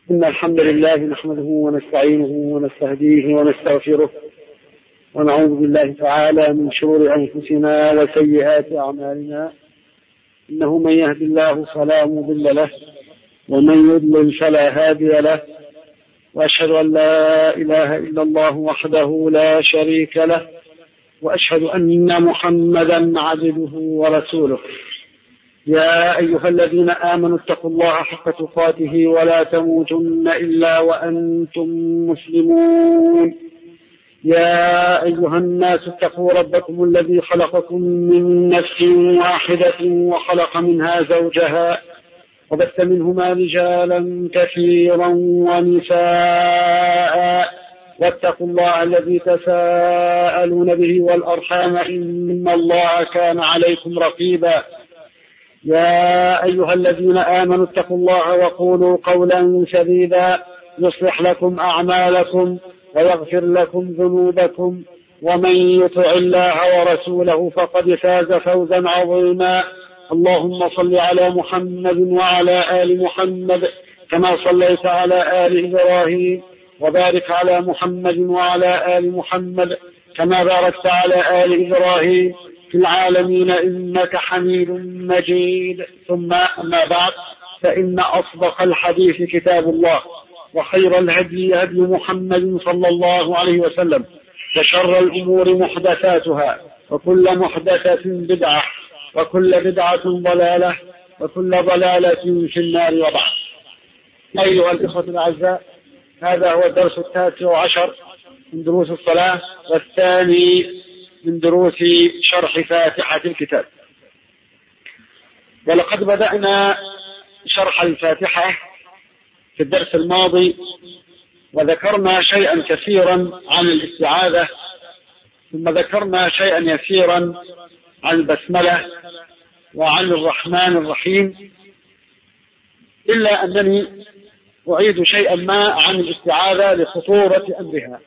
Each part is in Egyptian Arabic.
إن الحمد لله نحمده ونستعينه ونستهديه ونستغفره ونعوذ بالله تعالى من شرور أنفسنا وسيئات أعمالنا إنه من يهد الله فلا مضل له ومن يضلل فلا هادي له وأشهد أن لا إله إلا الله وحده لا شريك له وأشهد أن محمدا عبده ورسوله يا أيها الذين آمنوا اتقوا الله حق تقاته ولا تموتن إلا وأنتم مسلمون يا أيها الناس اتقوا ربكم الذي خلقكم من نفس واحدة وخلق منها زوجها وبث منهما رجالا كثيرا ونساء واتقوا الله الذي تساءلون به والأرحام إن الله كان عليكم رقيبا يا أيها الذين آمنوا اتقوا الله وقولوا قولا سديدا يصلح لكم أعمالكم ويغفر لكم ذنوبكم ومن يطع الله ورسوله فقد فاز فوزا عظيما اللهم صل على محمد وعلى آل محمد كما صليت على آل إبراهيم وبارك على محمد وعلى آل محمد كما باركت على آل إبراهيم في العالمين إنك حميد مجيد ثم أما بعد فإن أصدق الحديث كتاب الله وخير الهدي هدي محمد صلى الله عليه وسلم وشر الأمور محدثاتها وكل محدثة بدعة وكل بدعة ضلالة وكل ضلالة في النار وبعد أيها الإخوة الأعزاء هذا هو الدرس التاسع عشر من دروس الصلاة والثاني من دروس شرح فاتحة الكتاب ولقد بدأنا شرح الفاتحة في الدرس الماضي وذكرنا شيئا كثيرا عن الاستعاذة ثم ذكرنا شيئا يسيرا عن البسملة وعن الرحمن الرحيم إلا أنني أعيد شيئا ما عن الاستعاذة لخطورة أمرها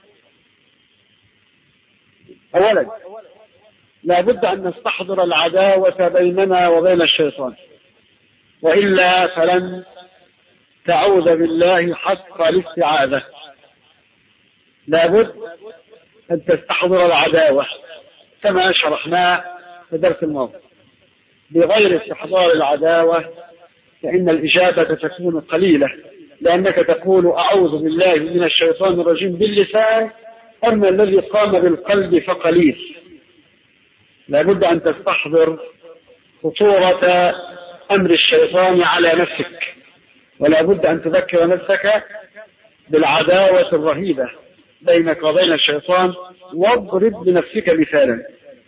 أولا لا بد أن نستحضر العداوة بيننا وبين الشيطان وإلا فلن تعوذ بالله حق الاستعاذة لا بد أن تستحضر العداوة كما شرحنا في درس الماضي بغير استحضار العداوة فإن الإجابة تكون قليلة لأنك تقول أعوذ بالله من الشيطان الرجيم باللسان أما الذي قام بالقلب فقليل لابد أن تستحضر خطورة أمر الشيطان على نفسك ولا بد أن تذكر نفسك بالعداوة الرهيبة بينك وبين الشيطان واضرب لنفسك مثالا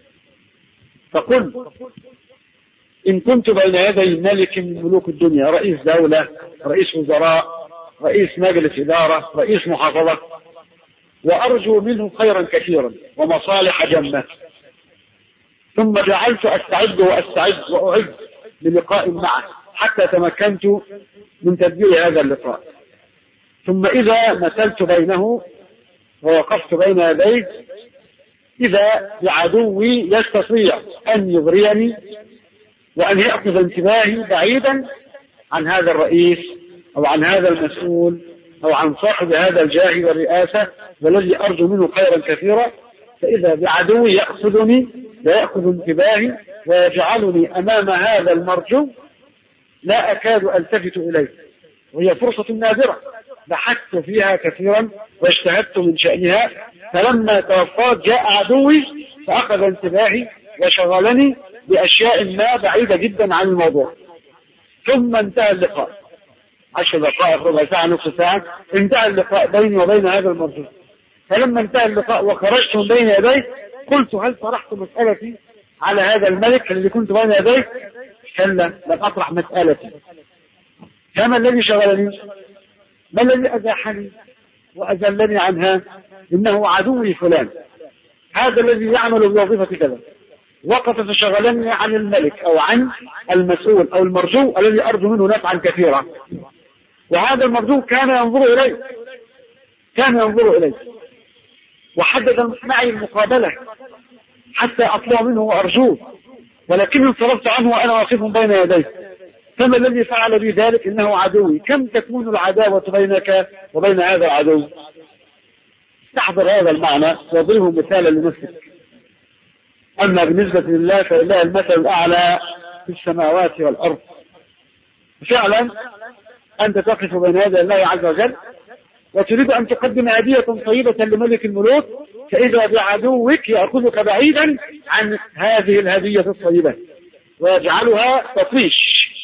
فقل إن كنت بين يدي ملك من ملوك الدنيا رئيس دولة رئيس وزراء رئيس مجلس إدارة رئيس محافظة وأرجو منه خيرا كثيرا ومصالح جمة ثم جعلت أستعد وأستعد وأعد للقاء معه حتى تمكنت من تدبير هذا اللقاء ثم إذا مثلت بينه ووقفت بين يديه إذا بعدوي يستطيع أن يغريني وأن يأخذ انتباهي بعيدا عن هذا الرئيس أو عن هذا المسؤول أو عن صاحب هذا الجاه والرئاسة والذي أرجو منه خيرا كثيرا فإذا بعدوي يأخذني ويأخذ انتباهي ويجعلني أمام هذا المرجو لا أكاد ألتفت إليه وهي فرصة نادرة بحثت فيها كثيرا واجتهدت من شأنها فلما توفات جاء عدوي فأخذ انتباهي وشغلني بأشياء ما بعيدة جدا عن الموضوع ثم انتهى اللقاء عشر دقائق ربع ساعة نصف ساعة انتهى اللقاء بيني وبين هذا المرجو فلما انتهى اللقاء وخرجت من بين يديه قلت هل طرحت مسألتي على هذا الملك الذي كنت بين يديه كلا لم أطرح مسألتي فما الذي شغلني ما الذي أزاحني وأزلني عنها إنه عدوي فلان هذا الذي يعمل بوظيفة كذا وقف فشغلني عن الملك أو عن المسؤول أو المرجو الذي أرجو منه نفعا كثيرا وهذا المرجو كان ينظر إلي كان ينظر إلي وحدد معي المقابلة حتى أطلع منه وأرجوه ولكني انصرفت عنه وأنا واقف بين يديه فما الذي فعل بي ذلك إنه عدوي كم تكون العداوة بينك وبين هذا العدو استحضر هذا المعنى واضربه مثالا لنفسك أما بالنسبة لله فلله المثل الأعلى في السماوات والأرض فعلا أنت تقف بين يدي الله عز وجل وتريد أن تقدم هدية طيبة لملك الملوك فإذا بعدوك يأخذك بعيدا عن هذه الهدية الطيبة ويجعلها تطيش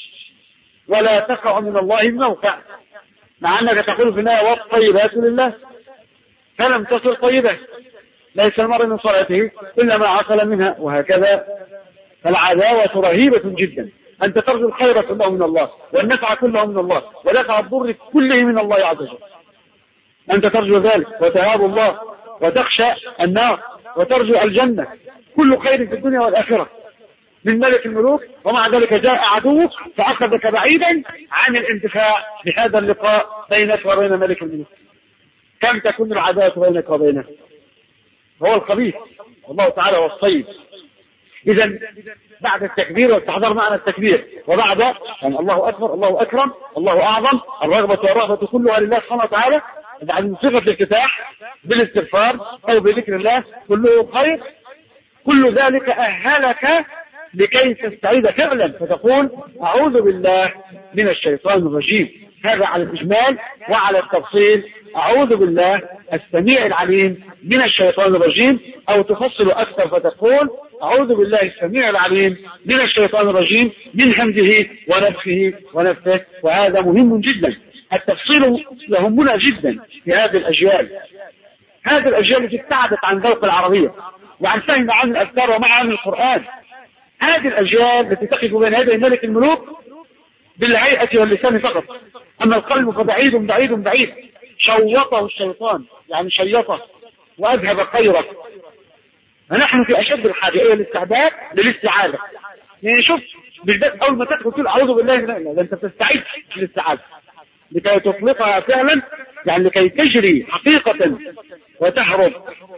ولا تقع من الله الموقع مع أنك تقول في النهاية والطيبات لله فلم تصل طيبة ليس المرء من صلاته إلا ما عقل منها وهكذا فالعداوة رهيبة جدا أنت ترجو الخير كله من الله والنفع كله من الله ودفع الضر كله من الله عز وجل أنت ترجو ذلك وتهاب الله وتخشى النار وترجو الجنة كل خير في الدنيا والآخرة من ملك الملوك ومع ذلك جاء عدوك فأخذك بعيدا عن الانتفاع بهذا اللقاء بينك وبين ملك الملوك كم تكون العداوة بينك وبينه هو الخبيث والله تعالى هو الصيد إذا بعد التكبير والتحضر معنى التكبير وبعد يعني الله أكبر الله أكرم الله أعظم الرغبة والرهبة كلها لله سبحانه وتعالى بعد صفة الافتتاح بالاستغفار أو بذكر الله كله خير كل ذلك أهلك لكي تستعيد فعلا فتقول أعوذ بالله من الشيطان الرجيم هذا على الإجمال وعلى التفصيل أعوذ بالله السميع العليم من الشيطان الرجيم أو تفصل أكثر فتقول أعوذ بالله السميع العليم من الشيطان الرجيم من همزه ونفخه ونفثه وهذا مهم جدا التفصيل يهمنا جدا في هذه الأجيال هذه الأجيال التي ابتعدت عن ذوق العربية وعن فهم عن الأذكار ومعاني القرآن هذه الأجيال التي تقف بين يدي ملك الملوك بالهيئة واللسان فقط أما القلب فبعيد بعيد بعيد شوطه الشيطان يعني شيطه وأذهب خيره فنحن في أشد الحاجة إلى الاستعداد للاستعادة يعني شوف بالذات أول ما تدخل تقول أعوذ بالله من الله أنت تستعيد للاستعادة لكي تطلقها فعلا يعني لكي تجري حقيقة وتهرب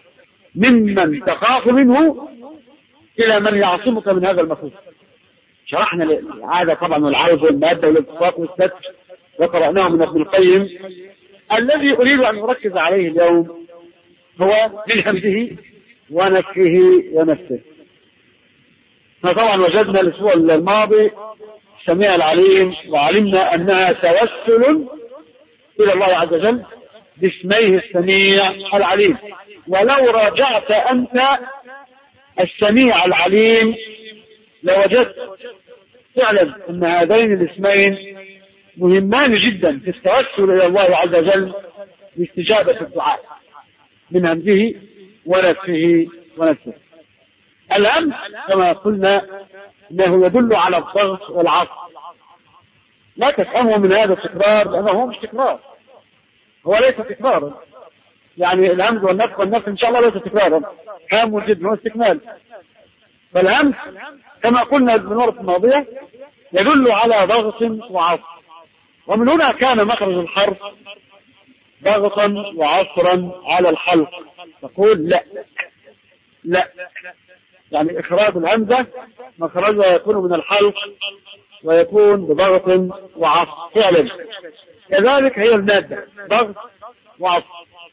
ممن تخاف منه إلى من يعصمك من هذا المخوف شرحنا العادة طبعا والعوز والمادة والالتصاق والستر وقرأناه من ابن القيم الذي أريد أن أركز عليه اليوم هو من همزه ونفه ونفسه طبعا وجدنا الأسبوع الماضي السميع العليم وعلمنا أنها توسل إلى الله عز وجل باسميه السميع العليم ولو راجعت أنت السميع العليم لوجدت فعلا أن هذين الاسمين مهمان جدا في التوسل إلى الله عز وجل باستجابة الدعاء من همزه ونفسه ونفسه الهم كما قلنا انه يدل على الضغط والعصر لا تفهمه من هذا التكرار لانه هو مش تكرار هو ليس تكرارا يعني الهمز والنفس والنفس ان شاء الله ليس تكرارا هام جدا هو استكمال فالهمز كما قلنا بالمرة الماضية يدل على ضغط وعصر ومن هنا كان مخرج الحرف ضغطا وعصرا على الحلق تقول لا لا يعني إخراج الهمزة مخرجها يكون من الحلق ويكون بضغط وعصر فعلا كذلك هي المادة ضغط وعصر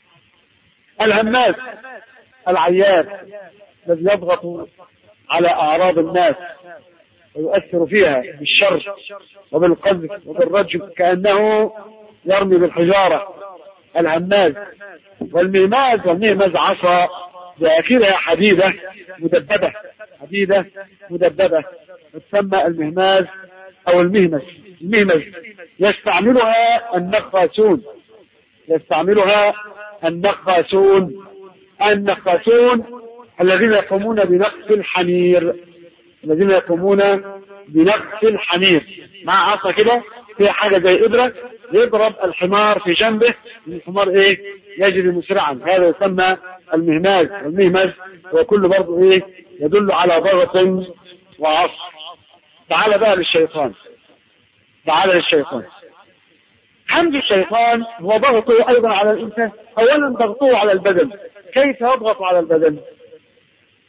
الهماس العيان الذي يضغط على أعراض الناس ويؤثر فيها بالشر وبالقذف وبالرجم كأنه يرمي بالحجارة الهماز والميماز والميماز عصا بآخرها حديدة مدببة حديدة مدببة تسمى المهماز أو المهمس المهمس يستعملها النخاسون يستعملها النخاسون النخاسون الذين يقومون بنقص الحمير الذين يقومون بنقص الحمير مع عصا كده فيها حاجة زي إبرة يضرب الحمار في جنبه الحمار إيه يجري مسرعا هذا يسمى المهماز المهمز وكل برضه إيه يدل على ضغط وعصر تعال بقى للشيطان تعال للشيطان حمد الشيطان هو ضغطه أيضا على الإنسان أولا ضغطه على البدن كيف يضغط على البدن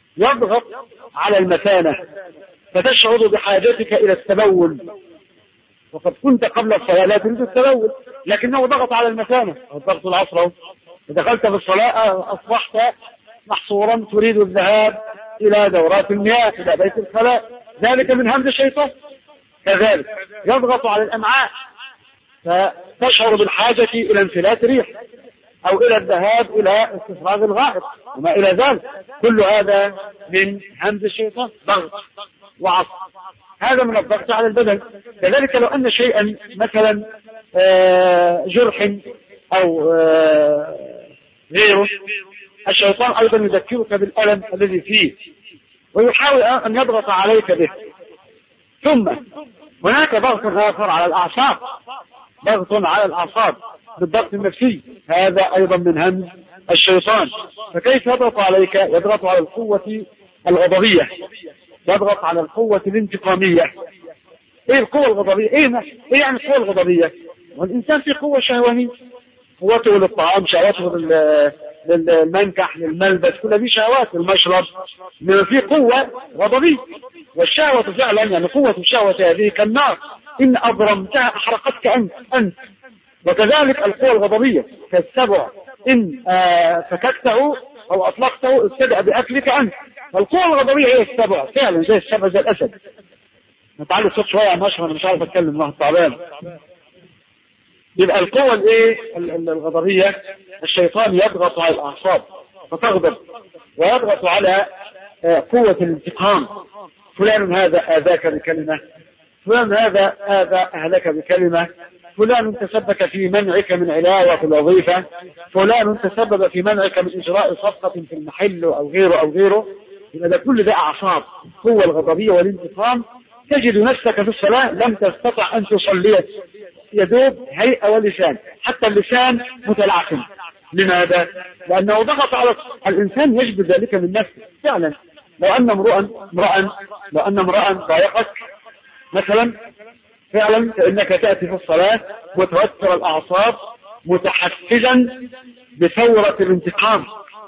يضغط على المثانة فتشعر بحاجتك إلى التبول وقد كنت قبل الصلاة لا تريد التلوث لكنه ضغط على المكانة الضغط العصر دخلت في الصلاة أصبحت محصورا تريد الذهاب إلى دورات المياه إلى بيت الخلاء ذلك من همز الشيطان كذلك يضغط على الأمعاء فتشعر بالحاجة إلى انفلات ريح أو إلى الذهاب إلى استفراغ الغائط وما إلى ذلك كل هذا من همز الشيطان ضغط وعصر هذا من الضغط على البدن كذلك لو أن شيئا مثلا آه، جرح أو آه، غيره الشيطان أيضا يذكرك بالألم الذي فيه ويحاول أن يضغط عليك به ثم هناك ضغط آخر على الأعصاب ضغط على الأعصاب بالضغط النفسي هذا أيضا من هم الشيطان فكيف يضغط عليك يضغط على القوة الغضبية يضغط على القوة الانتقامية ايه القوة الغضبية ايه, إيه يعني القوة الغضبية والإنسان في قوة شهوانية قوته للطعام شهوته للمنكح للملبس كل هذه شهوات المشرب من في قوة غضبية والشهوة فعلا يعني قوة الشهوة هذه كالنار إن أضرمتها أحرقتك أنت أنت وكذلك القوة الغضبية كالسبع إن آه فككته أو أطلقته ابتدأ بأكلك أنت فالقوة الغضبية هي السبع فعلا زي السبع زي الأسد نتعلم الصوت شوية عن مشهر أنا مش عارف أتكلم مع الطعبان يبقى القوة الايه الغضبية الشيطان يضغط على الأعصاب فتغضب ويضغط على آه، قوة الانتقام فلان هذا آذاك بكلمة فلان هذا آذى أهلك بكلمة فلان تسبب في منعك من علاوة الوظيفة فلان تسبب في منعك من إجراء صفقة في المحل أو غيره أو غيره يبقى ده كل ده أعصاب قوة الغضبية والانتقام تجد نفسك في الصلاة لم تستطع أن تصلي يدوب هيئة ولسان حتى اللسان متلعثم لماذا؟ لأنه ضغط على الإنسان يجد ذلك من نفسه فعلا لو أن امرؤا امرأ لو أن امرأ ضايقك مثلا فعلا فإنك تأتي في الصلاة متوتر الأعصاب متحفزا بثورة الانتقام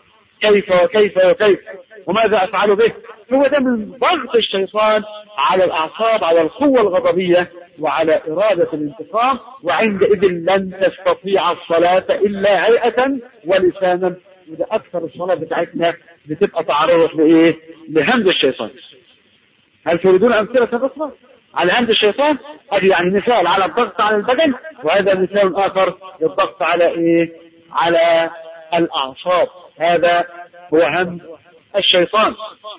كيف وكيف وكيف وماذا أفعل به هو ده من ضغط الشيطان على الأعصاب على القوة الغضبية وعلى إرادة الانتقام وعندئذ لن تستطيع الصلاة إلا هيئة ولسانا وده أكثر الصلاة بتاعتنا بتبقى تعرض لإيه؟ لهمز الشيطان هل تريدون أمثلة أخرى على همز الشيطان؟ هذه يعني مثال على الضغط على البدن وهذا مثال آخر للضغط على إيه؟ على الأعصاب هذا هو همز الشيطان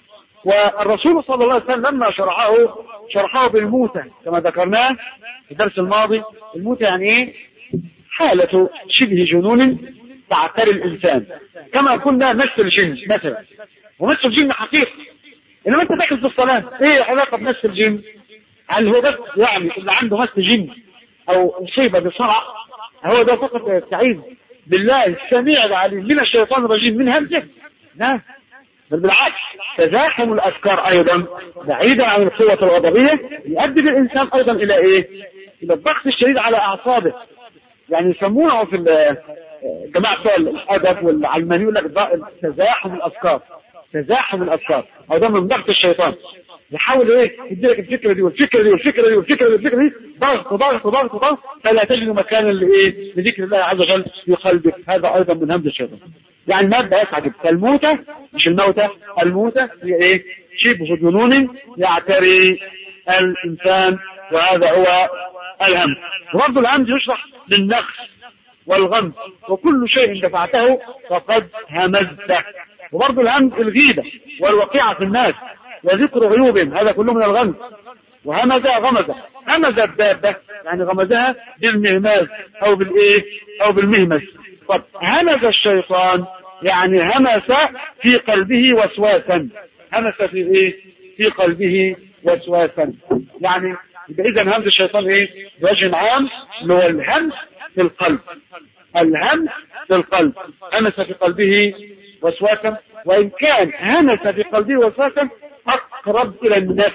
والرسول صلى الله عليه وسلم لما شرحه شرحه بالموتى كما ذكرناه في الدرس الماضي الموتى يعني ايه حالة شبه جنون تعتري الإنسان كما كنا مس الجن مثلا ومس الجن حقيقي إنما أنت داخل في الصلاة إيه علاقة بمس الجن هل هو بس يعني اللي عنده مس جن أو أصيب بصرع هو ده فقط يستعيذ بالله السميع العليم من الشيطان الرجيم من همزه لا بل بالعكس تزاحم الأفكار أيضا بعيدا عن القوة الغضبية يؤدي بالإنسان أيضا إلى إيه؟ إلى الضغط الشديد على أعصابه يعني يسمونه في جماعة الأدب والعلماني يقول لك تزاحم الأفكار تزاحم الأفكار أو ده من ضغط الشيطان يحاول ايه يديلك الفكره دي والفكره دي والفكره دي والفكره دي والفكره دي ضغط ضغط ضغط ضغط فلا تجد مكانا لايه لذكر الله عز وجل في قلبك هذا ايضا من همز الشيطان يعني مادة يسعد فالموتة مش الموتة الموتة هي ايه شبه جنون يعتري الانسان وهذا هو الهم وبرضه الهمز يشرح للنقص والغمز وكل شيء دفعته فقد همزته وبرضه الهمز الغيبة والوقيعة في الناس وذكر عيوبهم هذا كله من الغمز وهمز غمز همز الدابة يعني غمزها بالمهماز او بالايه او بالمهمس طب همز الشيطان يعني همس في قلبه وسواسا همس في ايه في قلبه وسواسا يعني اذا همز الشيطان ايه بوجه عام اللي هو الهمس في القلب الهمس في القلب همس في قلبه وسواسا وان كان همس في قلبه وسواسا اقرب الى النفس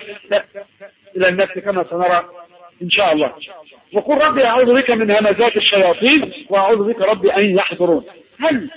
الى النفس كما سنرى ان شاء الله وقل ربي أعوذ بك من همزات الشياطين وأعوذ بك ربي أن يحضرون هل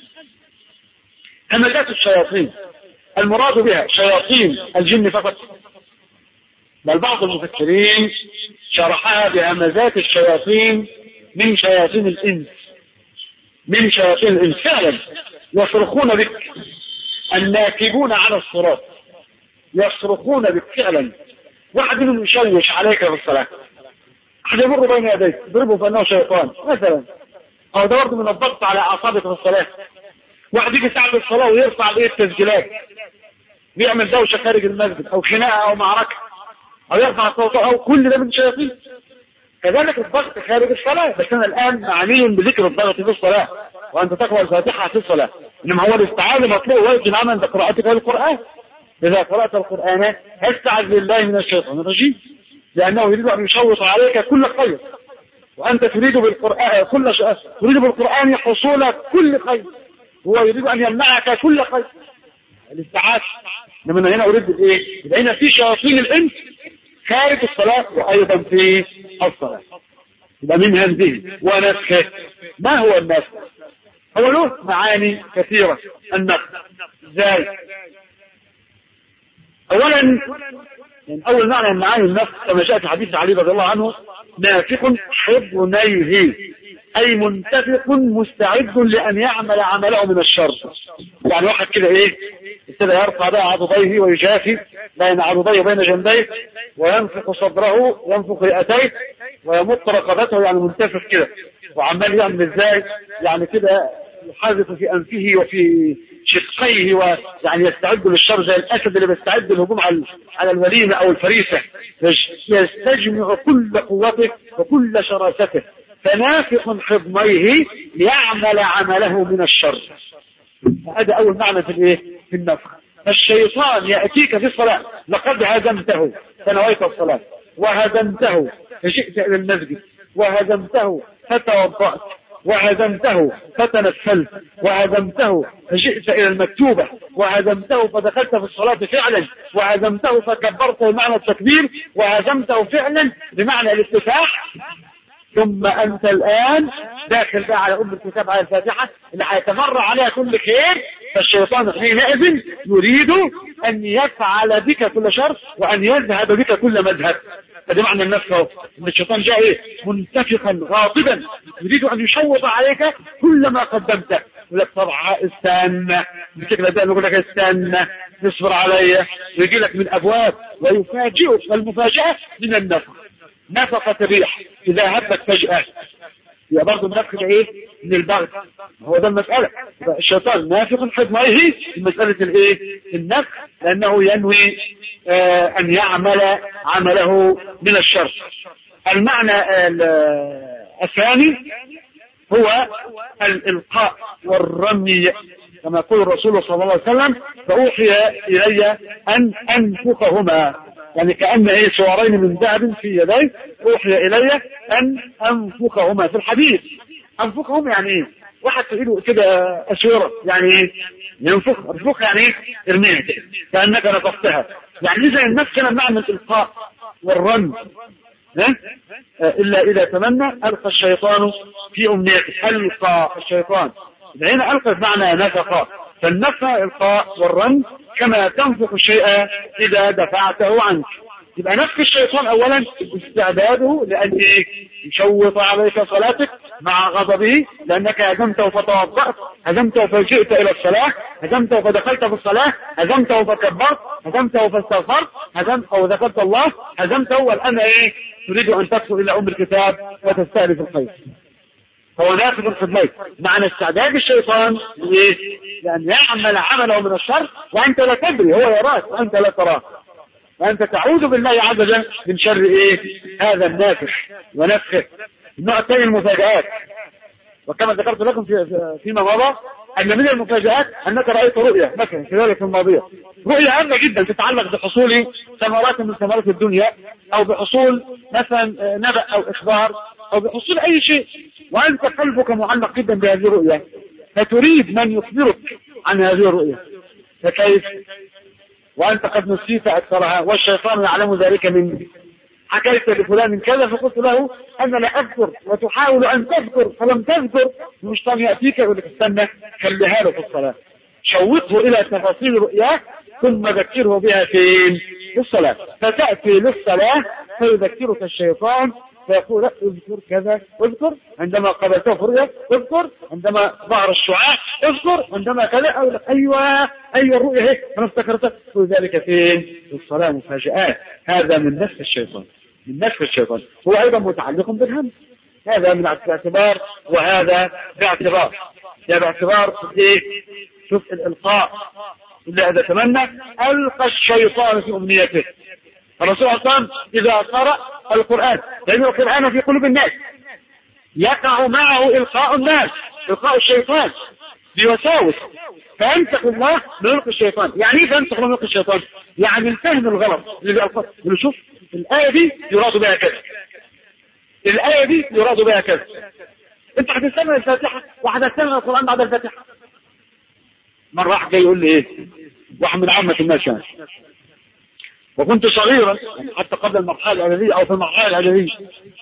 همزات الشياطين المراد بها شياطين الجن فقط بل بعض المفكرين شرحها بهمزات الشياطين من شياطين الإنس من شياطين الإنس فعلا يصرخون بك الناكبون على الصراط يصرخون بك فعلا واحد منهم يشوش عليك في الصلاة أحد يمر بين يديك يضربه فأنه شيطان مثلا أو ده برضه من الضغط على أعصابك في الصلاة واحد يجي ساعة الصلاة ويرفع بإيه التسجيلات بيعمل دوشة خارج المسجد أو خناقة أو معركة أو يرفع صوته أو كل ده من شياطين كذلك الضغط خارج الصلاة بس أنا الآن معني بذكر الضغط في الصلاة وأنت تقرأ الفاتحة في الصلاة إنما هو الاستعاذة مطلوب واجب عمل قراءتك للقرآن إذا قرأت القرآن استعذ بالله من الشيطان الرجيم لأنه يريد أن يشوط عليك كل خير وأنت تريد بالقرآن كل ش... تريد بالقرآن حصول كل خير هو يريد أن يمنعك كل خير الاستعاذة إنما هنا أريد الإيه؟ يبقى هنا في شياطين الإنس خارج الصلاة وأيضا في الصلاة يبقى من هذه ونفخه ما هو النفخ هو له معاني كثيرة النفخ ازاي اولا يعني اول معنى من معاني النفخ كما جاء في حديث علي رضي الله عنه نافخ حضنيه اي منتفق مستعد لان يعمل عمله من الشر يعني واحد كده ايه ابتدى يرفع بقى عضديه ويجافي بين عضديه وبين جنبيه وينفخ صدره ينفخ رئتيه ويمط رقبته يعني منتفخ كده وعمال يعمل ازاي يعني كده يحرك في انفه وفي شقيه ويعني يستعد للشر زي الاسد اللي بيستعد للهجوم على على الوليمه او الفريسه يستجمع كل قوته وكل شراسته فنافخ حضنيه ليعمل عمله من الشر هذا اول معنى في الايه في النفخ الشيطان ياتيك في الصلاه لقد هزمته فنويت الصلاه وهزمته فجئت الى المسجد وهزمته فتوضأت وهزمته فتنفلت وهزمته فجئت إلى المكتوبة وهزمته فدخلت في الصلاة فعلا وهزمته فكبرت بمعنى التكبير وهزمته فعلا بمعنى الافتتاح ثم أنت الآن داخل بقى على أم الكتاب على الفاتحة اللي هيتمر عليها كل خير فالشيطان حينئذ يريد أن يفعل بك كل شر وأن يذهب بك كل مذهب فده معنى النفس اهو ان الشيطان جاء ايه منتفخا غاضبا يريد ان يشوط عليك كل ما قدمته يقول لك طبعا استنى بشكل ده يقول لك استنى اصبر علي ويجي لك من ابواب ويفاجئك فالمفاجاه من النفخ نفقة ريح اذا هبت فجأة هي برضه منفخ ايه من البغي هو ده المسألة الشيطان نافخ حضنيه في مسألة الايه النفخ لأنه ينوي آه أن يعمل عمله من الشر المعنى الثاني هو الإلقاء والرمي كما يقول الرسول صلى الله عليه وسلم فأوحي إلي أن أنفخهما يعني كأن ايه شعرين من ذهب في يدي أوحي إلي أن أنفخهما في الحديث أنفخهم يعني ايه واحد في ايده كده أشورة يعني ايه ينفخ انفخ يعني ايه ارميها كده كأنك نفختها يعني إذا النفس كان معنى الإلقاء والرمي ها؟ إلا إذا تمنى ألقى الشيطان في أمنيته ألقى الشيطان هنا ألقى بمعنى نفخ فالنفخ إلقاء والرمي كما تنفخ الشيء إذا دفعته عنك يبقى نفخ الشيطان أولا استعداده لأن يشوط عليك صلاتك مع غضبه لأنك هزمته فتوضأت هزمته فجئت إلى الصلاة هزمته فدخلت في الصلاة هزمته فكبرت هزمته فاستغفرت هزمته وذكرت الله هزمته والآن إيه تريد أن تدخل إلى أم الكتاب وتستأنف الخير هو ناخذ الخدمين معنى استعداد الشيطان لإيه؟ لأن يعمل عمله من الشر وأنت لا تدري هو يراك وأنت لا تراه وأنت تعوذ بالله عز وجل من شر إيه هذا النافخ ونفخه النوع الثاني المفاجآت وكما ذكرت لكم في فيما مضى أن من المفاجآت أنك رأيت رؤية مثلا في ذلك الماضية رؤية هامة جدا تتعلق بحصول ثمرات من ثمرات الدنيا أو بحصول مثلا نبأ أو إخبار أو بحصول أي شيء وأنت قلبك معلق جدا بهذه الرؤية فتريد من يخبرك عن هذه الرؤية فكيف وأنت قد نسيت أكثرها والشيطان يعلم ذلك منك حكيت لفلان كذا فقلت له أنا لا أذكر وتحاول أن تذكر فلم تذكر الشيطان يأتيك يقول لك استنى خليها له في الصلاة شوقه إلى تفاصيل رؤياه ثم ذكره بها فين في الصلاة فتأتي للصلاة فيذكرك الشيطان فيقول اذكر كذا اذكر عندما قبلته فرجة اذكر عندما ظهر الشعاع اذكر عندما كذا ايوه ايوه الرؤية هيك انا افتكرت كل ذلك فين في الصلاة مفاجآت هذا من نفس الشيطان من نفس الشيطان هو ايضا متعلق بالهم هذا من الاعتبار وهذا باعتبار يا باعتبار ايه شوف الالقاء اللي اذا تمنى القى الشيطان في امنيته الرسول صلى الله عليه وسلم اذا قرأ القرآن لان القرآن في قلوب الناس يقع معه القاء الناس القاء الشيطان بوساوس فينسخ الله بنلقي الشيطان يعني ايه فينسخ الله بنلقي الشيطان يعني الفهم الغلط اللي بيألقى شوف الآية دي يراد بها كذا الآية دي يراد بها كذا انت هتستمع الفاتحة وهتستمع القرآن بعد الفاتحة مرة واحد جاي يقول لي ايه واحد من عامة الناس يعني وكنت صغيرا حتى قبل المرحلة الإعدادية أو في المرحلة الإعدادية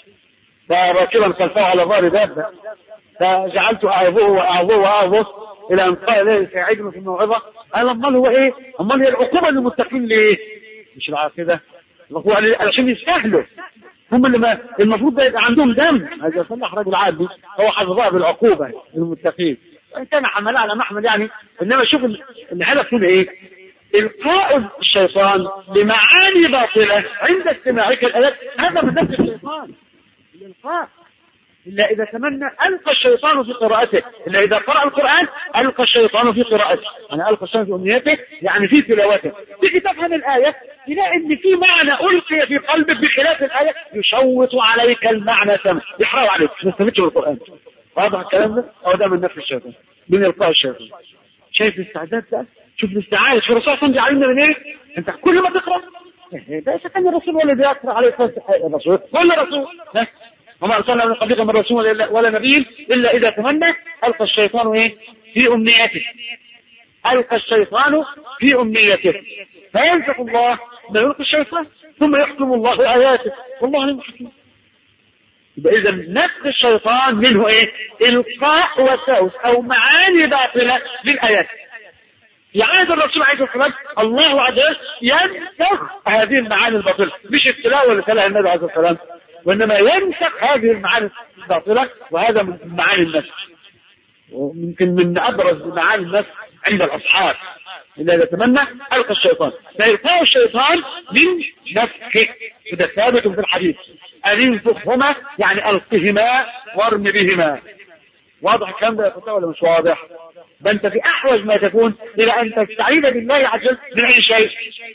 فراكبا خلفه على ظهر دابة فجعلت أعظه وأعظه وأعظه إلى أن قال لي ساعدني في الموعظة قال أمال هو إيه؟ أمال هي العقوبة للمتقين ليه؟ مش العاقبة هو علشان يستاهلوا هم اللي ما المفروض ده يبقى عندهم دم هذا يصلح رجل عادي هو حفظها بالعقوبة للمتقين وإن كان حملها على محمل يعني إنما شوف الهدف هنا إيه؟ إلقاء الشيطان بمعاني باطلة عند استماعك الآيات هذا من نفس الشيطان الإلقاء إلا إذا تمنى ألقى الشيطان في قراءته إلا إذا قرأ القرآن ألقى الشيطان في قراءته يعني ألقى الشيطان في أمنيته يعني في تلاوته تيجي تفهم الآية تلاقي إن في معنى ألقي في قلبك بخلاف الآية يشوط عليك المعنى سمع يحرق عليك ما استفدتش بالقرآن واضح الكلام ده أو ده من نفس الشيطان من إلقاء الشيطان شايف الاستعداد ده شوف الاستعانة شوف الرسول صلى الله عليه وسلم من ايه انت كل ما تقرأ ده اذا كان الرسول ولا بيقرأ عليه الرسول كل رسول وما ارسلنا من قبلك من رسول ولا نبي الا اذا تمنى القى الشيطان ايه في امنيته القى الشيطان في امنيته فينسخ الله ما يلقي الشيطان ثم يحكم الله اياته والله عليم حكيم يبقى اذا نفس الشيطان منه ايه القاء وساوس او معاني باطله للايات يعاد الرسول عليه الصلاه والسلام الله عز وجل ينسخ هذه المعاني الباطله مش التلاوه اللي تلاها النبي عليه الصلاه والسلام وانما ينسخ هذه المعاني الباطله وهذا من معاني النفس ويمكن من ابرز معاني النفس عند الاصحاب إلا إذا تمنى ألقى الشيطان فإلقاء الشيطان من نفخه وده ثابت في الحديث أن ينفخهما يعني ألقهما وارم بهما واضح الكلام ده يا فتاة ولا مش واضح؟ ده أنت في أحوج ما تكون إلى أن تستعيذ بالله عز وجل من أي شيء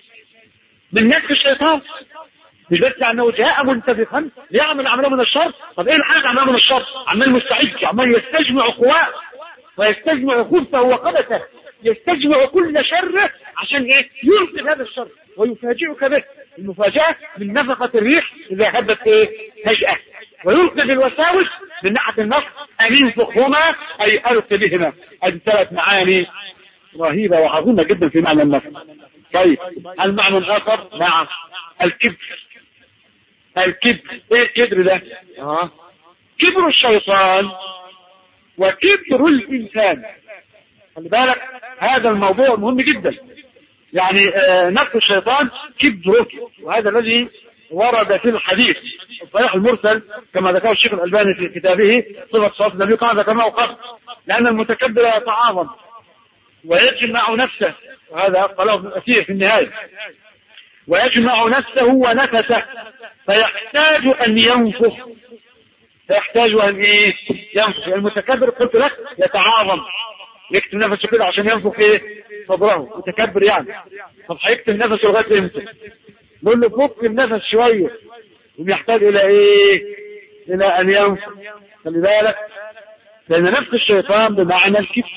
من نفخ الشيطان مش بس أنه جاء منتفخا ليعمل عمله من الشر طب إيه الحاجة عمله من الشر عمال مستعد عمال يستجمع قواه ويستجمع خبثه وقبثه يستجمع كل شر عشان ايه يلقي هذا الشر ويفاجئك به المفاجأة من نفقة الريح إذا هبت ايه فجأة ويلقي بالوساوس من ناحية النص أن ينفخهما أي ألقي بهما هذه ثلاث معاني رهيبة وعظيمة جدا في معنى النفخ طيب المعنى الآخر مع الكبر الكبر ايه الكبر ده اه كبر الشيطان وكبر الإنسان خلي بالك هذا الموضوع مهم جدا يعني آه نفس الشيطان كبره وهذا الذي ورد في الحديث الصحيح المرسل كما ذكره الشيخ الألباني في كتابه صفة صلاة النبي كما ذكرناه قبل لأن المتكبر يتعاظم ويجمع نفسه وهذا قاله ابن الأثير في النهاية ويجمع نفسه ونفسه فيحتاج أن ينفخ فيحتاج أن إيه ينفخ المتكبر قلت لك يتعاظم يكتم نفسه كده عشان ينفخ ايه صدره متكبر يعني طب هيكتم نفسه لغايه امتى نقول له فك النفس شويه وبيحتاج الى ايه الى ان ينفخ خلي بالك لان نفس الشيطان بمعنى الكبر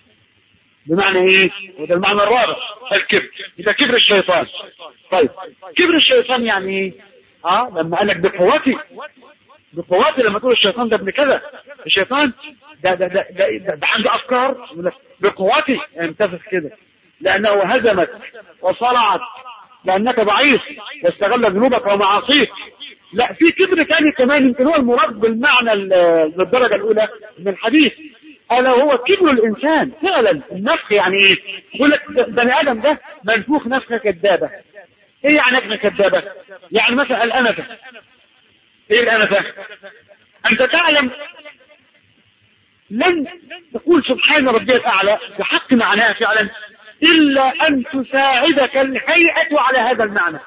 بمعنى ايه وده المعنى الرابع الكبر اذا كبر الشيطان طيب كبر الشيطان يعني ايه اه لما قال لك بقوتي بقوتي لما تقول الشيطان ده ابن كذا الشيطان ده ده ده, ده, ده, ده عنده افكار بقوتي انتفخ كده لانه هزمك وصلعت لانك ضعيف واستغل ذنوبك ومعاصيك لا في كبر تاني كمان يمكن هو المراد بالمعنى بالدرجه الاولى من الحديث ألا هو كبر الإنسان فعلا النفخ يعني إيه يقول لك بني آدم ده منفوخ نفخة كذابة إيه يعني نفخة كذابة يعني مثلا الأنفة إيه الأنفة أنت تعلم لن تقول سبحان ربي الأعلى بحق معناها فعلا إلا أن تساعدك الهيئة على هذا المعنى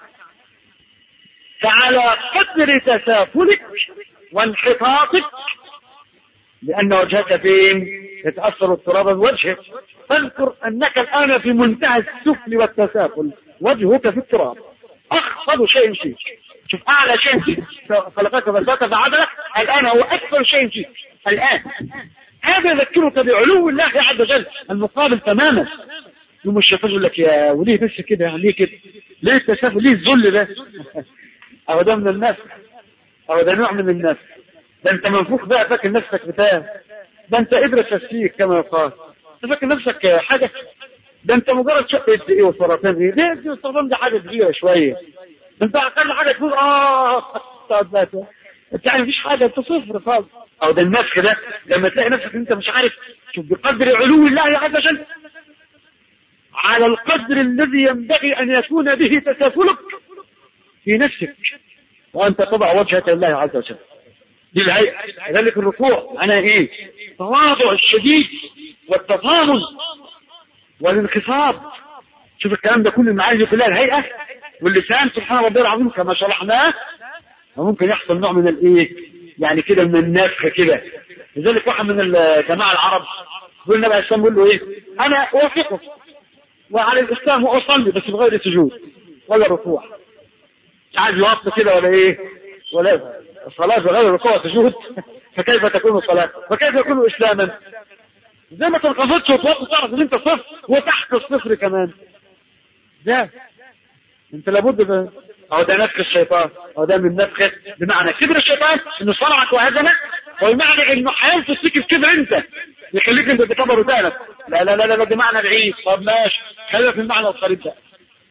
فعلى قدر تسافلك وانحطاطك لأن وجهك فين يتأثر التراب بوجهك فاذكر أنك الآن في منتهى السفل والتسافل وجهك في التراب أخفض شيء فيك شوف أعلى شيء فيك خلقك فساك فعدلك الآن هو أكثر شيء فيك الآن هذا يذكرك بعلو الله عز وجل المقابل تماما يوم الشيطان يقول لك يا وليه بس كده يعني ليه كده ليه التسافل ليه الذل ده أو ده من الناس أو ده نوع من الناس ده أنت منفوخ بقى فاكر نفسك بتاع ده أنت إبرة تسليك كما يقال أنت فاكر نفسك حاجة ده أنت مجرد شقة إيه وسرطان إيه ده دي السرطان دي حاجة كبيرة شوية أنت أقل حاجة تقول آه أنت يعني مفيش حاجة أنت صفر خالص أو ده النفخ ده لما تلاقي نفسك أنت مش عارف شوف بقدر علو الله عز وجل على القدر الذي ينبغي أن يكون به تسافلك في نفسك وأنت تضع وجهك لله عز وجل دي الهيئة ذلك الركوع أنا إيه تواضع الشديد والتفاضل والانخفاض شوف الكلام ده كل المعاني كلها الهيئة واللسان سبحان ربي العظيم كما شرحناه وممكن يحصل نوع من الايه يعني كده من النفخ كده لذلك واحد من الجماعة العرب يقول النبي عليه السلام يقول له ايه انا اوافقك وعلى الاسلام واصلي بس بغير سجود ولا ركوع مش عايز يوصل كده ولا ايه ولا الصلاة بغير ركوع وسجود فكيف تكون الصلاة وكيف يكون اسلاما زي ما تنقصدش وتوقف تعرف ان انت صفر وتحت الصفر كمان ده انت لابد ب... او ده نفخ الشيطان او ده من نفخه بمعنى كبر الشيطان انه صنعك وهزمك وبمعنى انه هينفس فيك الكبر انت يخليك انت تكبر وتانك لا لا لا لا ده معنى بعيد طب ماشي خلينا في المعنى القريب ده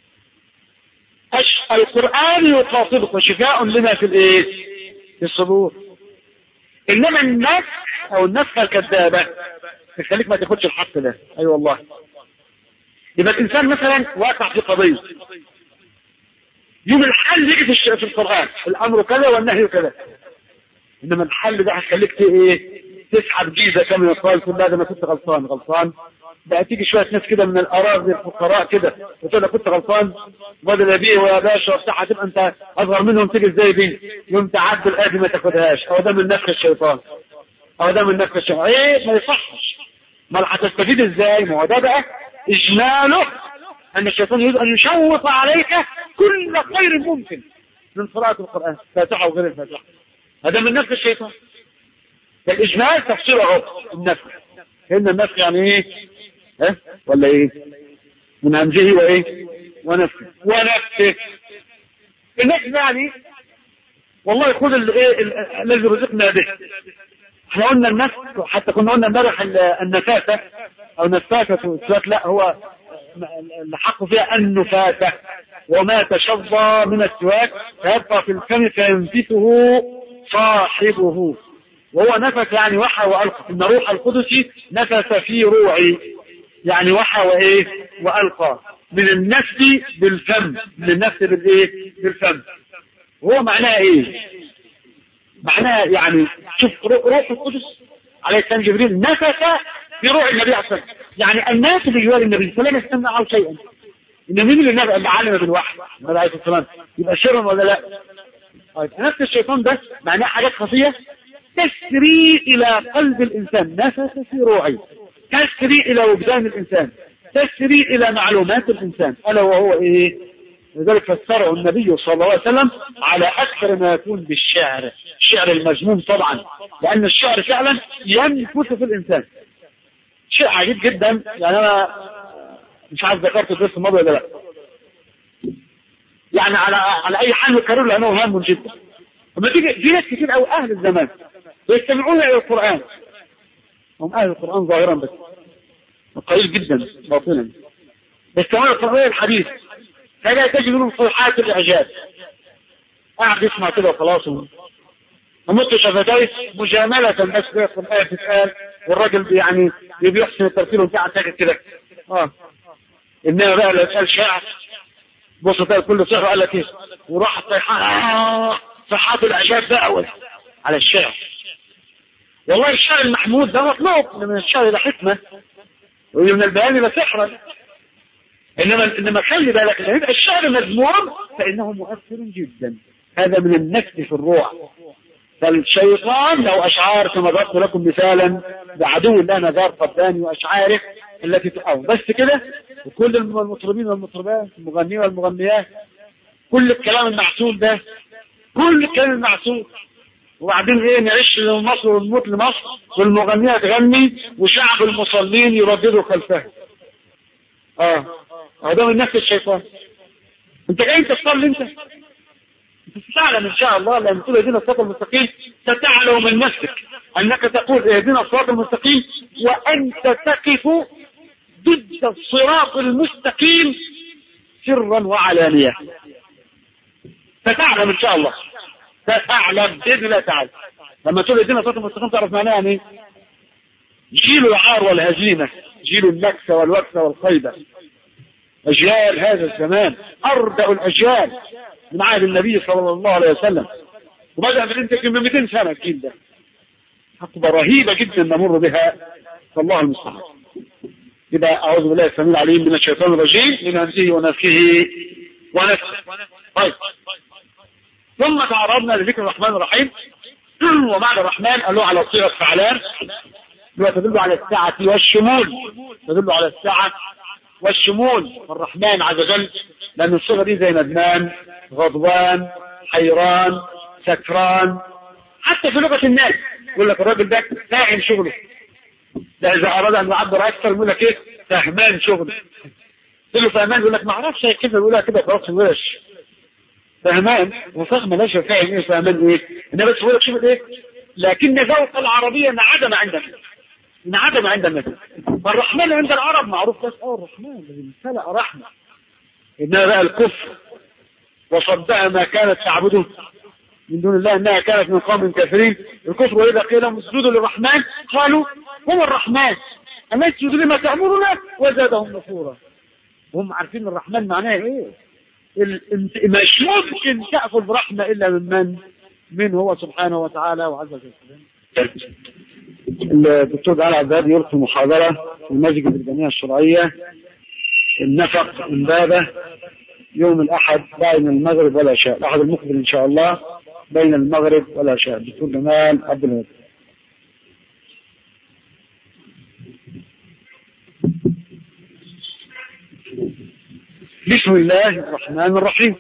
أش... القرآن يخاطبك وشفاء لما في الايه في الصدور انما النفخ او النفخه الكذابه تخليك ما تاخدش الحق ده اي أيوة والله يبقى الانسان مثلا واقع في قضيه يوم الحل يجي في, في القرآن الأمر كذا والنهي كذا إنما الحل ده هيخليك ايه تسحب جيزة كما يقال تقول لا ده أنا كنت غلطان غلطان بقى تيجي شوية ناس كده من الأراضي الفقراء كده وتقول كنت غلطان بدل أبيه ويا باشا وبتاع هتبقى أنت أصغر منهم تيجي إزاي بيه يوم تعدي الآية ما تاخدهاش أو ده من نفخ الشيطان أو ده من نفخ الشيطان إيه ما يصحش ما هتستفيد إزاي ما هو ده بقى إجماله أن الشيطان يريد أن يشوط عليك كل خير ممكن من قراءة القرآن فاتحة وغير الفاتحة هذا من نفس الشيطان فالإجمال تفسيره هو النفخ إن النفخ يعني إيه ها ولا إيه من همزه وإيه ونفخه ونفخه النفخ يعني والله خذ الايه الذي رزقنا به احنا قلنا النفخ حتى كنا قلنا امبارح النفاثة او نفاثة لا هو الحق فيها النفاثة وما تشظى من السواك فيبقى في الفم فينفثه صاحبه وهو نفث يعني وحى وألقى إن روح القدس نفث في روعي يعني وحى وإيه وألقى من النفس بالفم من النفس بالإيه بالفم هو معناه إيه معناه يعني شوف روح القدس عليه السلام جبريل نفث في روح النبي عليه الصلاة يعني الناس اللي جوار النبي صلى الله عليه وسلم يستمعوا شيئا إن مين اللي نبع اللي علم بالوحي النبي عليه الصلاة والسلام يبقى شر ولا لا طيب نفس الشيطان ده معناه حاجات خفية تسري إلى قلب الإنسان نفس في روعي تسري إلى وجدان الإنسان تسري إلى معلومات الإنسان ألا وهو إيه لذلك فسره النبي صلى الله عليه وسلم على أكثر ما يكون بالشعر الشعر المجنون طبعا لأن الشعر فعلا ينفث في الإنسان شيء عجيب جدا يعني أنا مش عارف ذكرت الدرس الماضي ولا لا يعني على على أي حال يكرر لأنه هام جدا لما تيجي في ناس كتير أو أهل الزمان يستمعون إلى القرآن هم أهل القرآن ظاهرا بس قليل جدا باطنا يستمعون إلى القرآن الحديث فلا تجد منهم صيحات الإعجاب قاعد يسمع كده وخلاص ومت شفتيه مجاملة بس في القرآن تتقال والراجل يعني بيحسن الترتيب وانت قاعد ساكت كده اه انما بقى لو اتقال شاعر بص تلاقي كل سحر قال لك ايه وراح صيحان آه صحات الاعجاب بقى على الشعر والله الشعر المحمود ده مطلوب من الشعر ده حكمه ومن البيان ده سحرا انما انما خلي بالك لما يبقى الشعر مذموم فانه مؤثر جدا هذا من النكت في الروح فالشيطان لو أشعار كما ضربت لكم مثالا بعدو الله نزار قباني وأشعاره التي تقوم بس كده وكل المطربين والمطربات المغنيين والمغنيات كل الكلام المعسول ده كل الكلام المعسول وبعدين ايه نعيش لمصر ونموت لمصر والمغنية تغني وشعب المصلين يرددوا خلفها اه هذا من نفس الشيطان انت جاي تصلي انت ستعلم ان شاء الله لما تقول اهدنا الصراط المستقيم ستعلم من نفسك انك تقول اهدنا الصراط المستقيم وانت تقف ضد الصراط المستقيم سرا وعلانية ستعلم ان شاء الله ستعلم باذن الله تعالى لما تقول اهدنا الصراط المستقيم تعرف معناها يعني جيل العار والهزيمة جيل النكسة والوكسة والخيبة أجيال هذا الزمان أردأ الأجيال من عهد النبي صلى الله عليه وسلم وبدأ من انت من 200 سنة الجيل ده حقبة رهيبة جدا نمر بها فالله المستعان إذا أعوذ بالله السميع العليم من الشيطان الرجيم من همزه ونفخه ونفسه طيب ثم تعرضنا لذكر الرحمن الرحيم ومعنى الرحمن قال له على صيغة فعلان تدل على السعة والشمول تدل على السعة والشمول الرحمن عز وجل لأن الصيغة دي زي ندمان غضبان حيران سكران حتى في لغة الناس يقول لك الراجل ده فاهم شغله ده إذا أراد أن يعبر أكثر يقول لك إيه فهمان شغله تقول له فهمان يقول لك ما أعرفش كيف يقولها كده في رأس الورش فهمان وفهم لا فاهم إيه فهمان إيه إنما بس يقول لك شوف إيه لكن ذوق العربية انعدم عندنا انعدم عند النبي فالرحمن عند العرب معروف بس اه الرحمن الذي امتلأ رحمة إنها بقى الكفر وصدها ما كانت تعبده من دون الله انها كانت من قوم كافرين الكفر واذا قيل لهم اسجدوا للرحمن قالوا هو الرحمن اما يسجدوا لما تامرنا وزادهم نفورا وهم عارفين الرحمن معناه ايه مش ممكن تاخذ برحمه الا من من من هو سبحانه وتعالى وعز وجل الدكتور جلال عباد يلقي محاضره في المسجد الجامعيه الشرعيه النفق امبابه يوم الأحد بين المغرب والعشاء الأحد المقبل إن شاء الله بين المغرب والعشاء دكتور جمال عبد الهادي بسم الله الرحمن الرحيم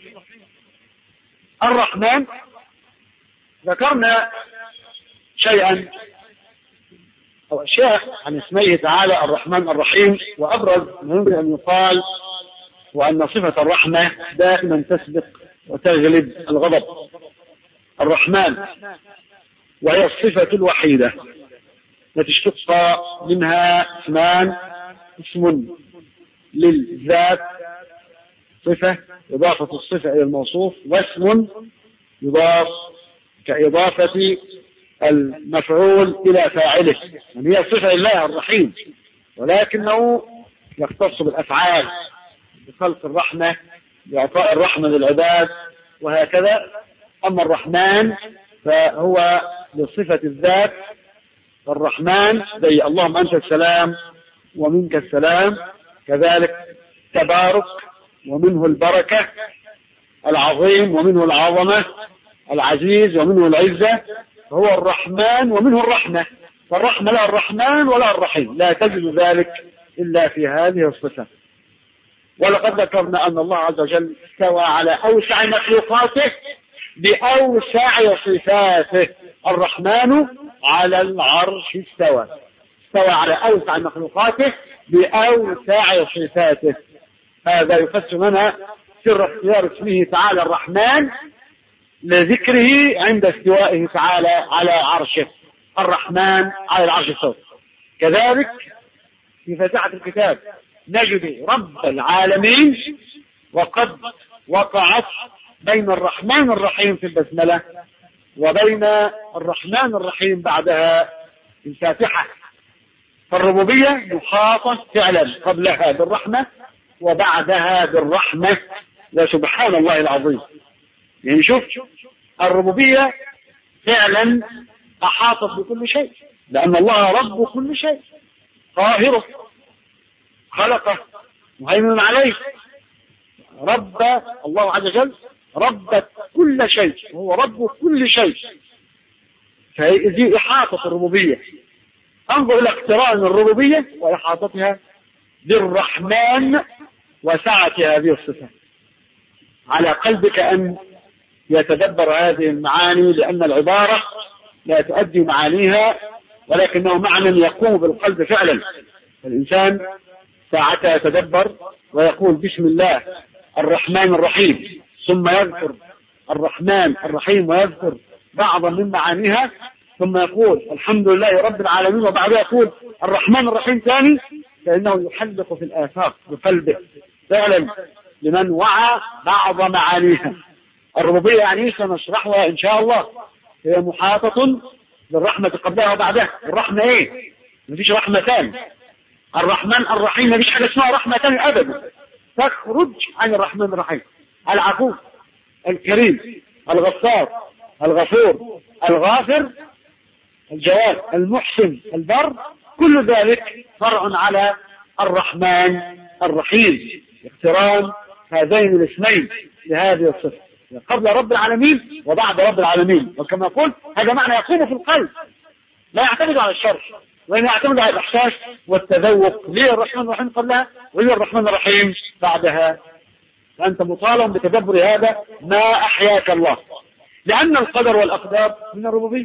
الرحمن ذكرنا شيئا أو أشياء عن اسمه تعالى الرحمن الرحيم وأبرز ما يمكن أن يقال وأن صفة الرحمة دائما تسبق وتغلب الغضب الرحمن وهي الصفة الوحيدة التي اشتق منها اسمان اسم للذات صفة إضافة الصفة إلى الموصوف واسم يضاف كإضافة المفعول إلى فاعله يعني هي صفة لله الرحيم ولكنه يختص بالأفعال بخلق الرحمة بإعطاء الرحمة للعباد وهكذا أما الرحمن فهو لصفة الذات الرحمن زي اللهم أنت السلام ومنك السلام كذلك تبارك ومنه البركة العظيم ومنه العظمة العزيز ومنه العزة هو الرحمن ومنه الرحمة فالرحمة لا الرحمن ولا الرحيم لا تجد ذلك إلا في هذه الصفة ولقد ذكرنا أن الله عز وجل استوى على أوسع مخلوقاته بأوسع صفاته الرحمن على العرش استوى استوى على أوسع مخلوقاته بأوسع صفاته هذا يفسر لنا سر اختيار اسمه تعالى الرحمن لذكره عند استوائه تعالى على عرشه الرحمن على العرش استوى كذلك في فاتحة الكتاب نجد رب العالمين وقد وقعت بين الرحمن الرحيم في البسملة وبين الرحمن الرحيم بعدها في الفاتحة فالربوبية محاطة فعلا قبلها بالرحمة وبعدها بالرحمة يا سبحان الله العظيم يعني شوف الربوبية فعلا أحاطت بكل شيء لأن الله رب كل شيء قاهره خلقه مهيمن عليه رب الله عز وجل رب كل شيء وهو رب كل شيء فهذه إحاطة الربوبية انظر إلى اقتران الربوبية وإحاطتها بالرحمن وسعة هذه الصفة على قلبك أن يتدبر هذه المعاني لأن العبارة لا تؤدي معانيها ولكنه معنى يقوم بالقلب فعلا الإنسان ساعتها يتدبر ويقول بسم الله الرحمن الرحيم ثم يذكر الرحمن الرحيم ويذكر بعضا من معانيها ثم يقول الحمد لله رب العالمين وبعدها يقول الرحمن الرحيم ثاني فإنه يحلق في الآفاق بقلبه فعلا لمن وعى بعض معانيها الربوبية يعني سنشرحها إن شاء الله هي محاطة بالرحمة قبلها وبعدها الرحمة إيه مفيش رحمة ثاني الرحمن الرحيم مفيش حاجة اسمها رحمة ثاني أبدا تخرج عن الرحمن الرحيم العفو الكريم الغفار الغفور الغافر الجواد المحسن البر كل ذلك فرع على الرحمن الرحيم اقتران هذين الاسمين لهذه الصفة قبل رب العالمين وبعد رب العالمين وكما قلت هذا معنى يقوم في القلب لا يعتمد على الشرع وإنما يعتمد على الإحساس والتذوق ليه الرحمن الرحيم قبلها وليه الرحمن الرحيم بعدها فأنت مطالب بتدبر هذا ما أحياك الله لأن القدر والأقدار من الربوبية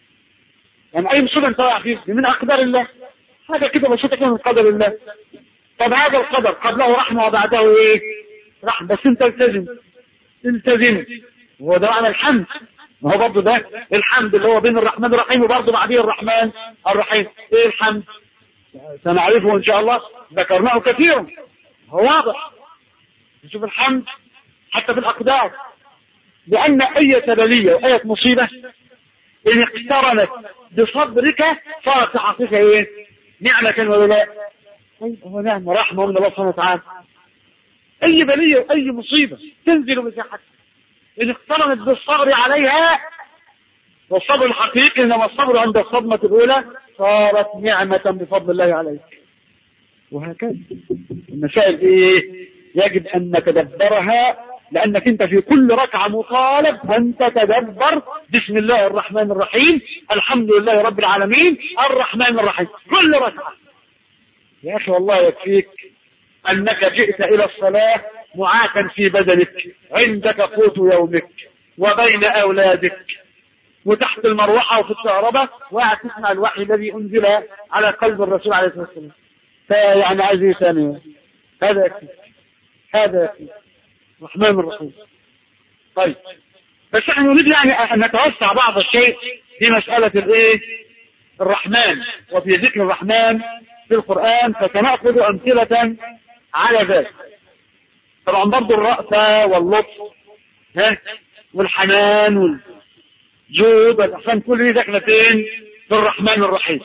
يعني أي مصيبة أنت واقع فيه من أقدار الله هذا كده بسيطة من قدر الله طب هذا القدر قبله رحمة وبعده إيه رحمة بس أنت التزم التزم وهو ده معنى الحمد ما هو برضه ده الحمد اللي هو بين الرحمن الرحيم وبرضه بعديه الرحمن الرحيم ايه الحمد سنعرفه ان شاء الله ذكرناه كثيرا هو واضح نشوف الحمد حتى في الاقدار لان اية بلية واية مصيبة ان اقترنت بصبرك صارت في حقيقة ايه نعمة ولا لا هو نعمة رحمة من الله سبحانه وتعالى اي بلية واي مصيبة تنزل مساحتك إن اقترنت بالصبر عليها والصبر الحقيقي إنما الصبر عند الصدمة الأولى صارت نعمة بفضل الله عليك وهكذا المسائل إيه يجب أن نتدبرها لأنك أنت في كل ركعة مطالب أن تتدبر بسم الله الرحمن الرحيم الحمد لله رب العالمين الرحمن الرحيم كل ركعة يا أخي والله يكفيك أنك جئت إلى الصلاة معافا في بدنك عندك قوت يومك وبين أولادك وتحت المروحة وفي الكهرباء وقاعد تسمع الوحي الذي أنزل على قلب الرسول عليه الصلاة والسلام فيعني عايز ايه ثاني هذا يكفي هذا يكفي الرحمن الرحيم طيب بس احنا نريد يعني ان نتوسع بعض الشيء في مسألة الايه الرحمن وفي ذكر الرحمن في القرآن فسنأخذ أمثلة على ذلك طبعا برضه الرأفة واللطف ها والحنان والجود والإحسان كل دي داخله فين في الرحمن الرحيم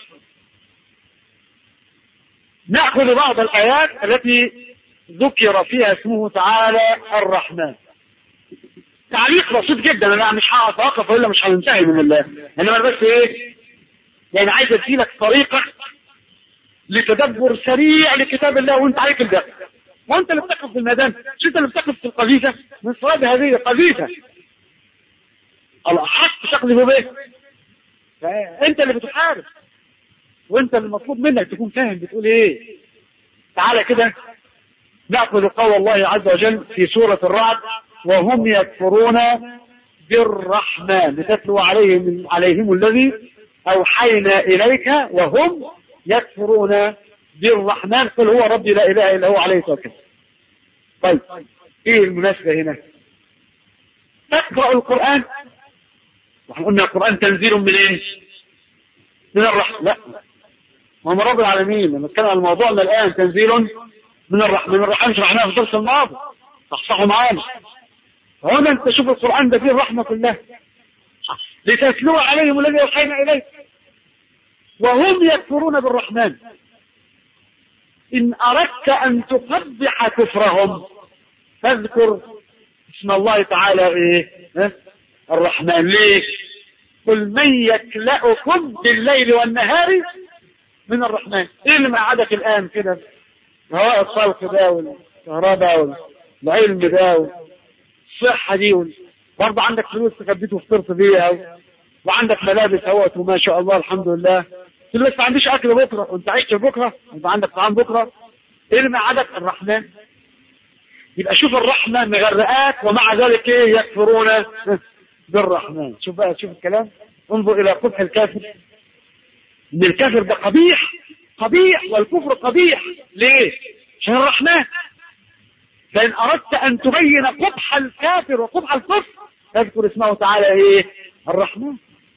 نأخذ بعض الآيات التي ذكر فيها اسمه تعالى الرحمن تعليق بسيط جدا انا مش هتوقف الا مش هننتهي من الله انما انا بس ايه يعني عايز اديلك طريقه لتدبر سريع لكتاب الله وانت عليك الدقه وانت اللي بتقف في الميدان مش انت اللي بتقف في القذيفة من صواب هذه قذيفة الأحق تقذف به انت اللي بتحارب وانت اللي المطلوب منك تكون فاهم بتقول ايه تعالى كده نأخذ قول الله عز وجل في سورة الرعد وهم يكفرون بالرحمن لتتلو عليهم عليهم الذي أوحينا إليك وهم يكفرون بالرحمن قل هو ربي لا إله إلا هو عليه توكل طيب إيه المناسبة هنا تقرأ القرآن واحنا قلنا القرآن تنزيل من إيه من الرحمن لا ما هو رب العالمين لما نتكلم عن الموضوع من الآن تنزيل من الرحمن من الرحمن شرحناه في الدرس الماضي صحصحوا معانا هنا انت شوف القرآن ده فيه الرحمة كلها لتتلو عليهم الذي أوحينا إليك وهم يكفرون بالرحمن إن أردت أن تقبح كفرهم فاذكر اسم الله تعالى إيه ها؟ الرحمن ليه قل من يكلأكم بالليل والنهار من الرحمن ايه اللي مقعدك الان كده هواء الخلق ده والكهرباء والعلم ده والصحة دي برضه عندك فلوس تخبيت وفطرت بيها وعندك ملابس اهوت وما شاء الله الحمد لله تقول لك ما عنديش اكل بكره وانت عايش بكره وانت عندك طعام بكره ايه اللي مقعدك الرحمن يبقى شوف الرحمة مغرقات ومع ذلك ايه يكفرون بالرحمن شوف بقى شوف الكلام انظر الى قبح الكافر ان الكافر ده قبيح قبيح والكفر قبيح ليه عشان الرحمن فان اردت ان تبين قبح الكافر وقبح الكفر اذكر اسمه تعالى ايه الرحمن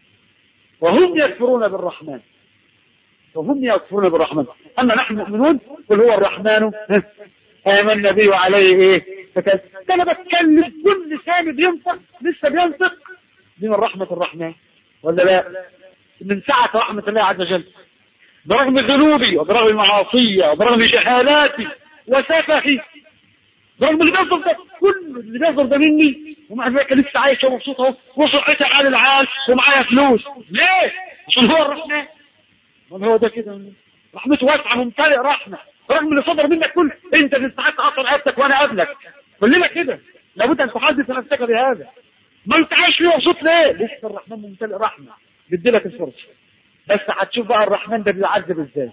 وهم يكفرون بالرحمن وهم يكفرون بالرحمن اما نحن مؤمنون قل هو الرحمن آمن النبي عليه ايه فكان انا بتكلم كل لساني بينطق لسه بينطق دي من رحمة الرحمن ولا لا من سعة رحمة الله عز وجل برغم ذنوبي وبرغم معاصية وبرغم جهالاتي وسفهي برغم اللي بيصدر ده كل اللي بيصدر ده مني ومع ذلك لسه عايش ومبسوط اهو وصحتي على العال ومعايا فلوس ليه؟ عشان هو الرحمن ولا هو ده كده رحمته واسعة ممتلئ رحمة رغم اللي صدر منك كل انت اللي استحقت اصلا عيبتك وانا قبلك كلنا كده لابد ان تحدث نفسك بهذا ما انت عايش فيه مبسوط ليه لسه الرحمن ممتلئ رحمه بدي لك الفرصه بس هتشوف بقى الرحمن ده بيعذب ازاي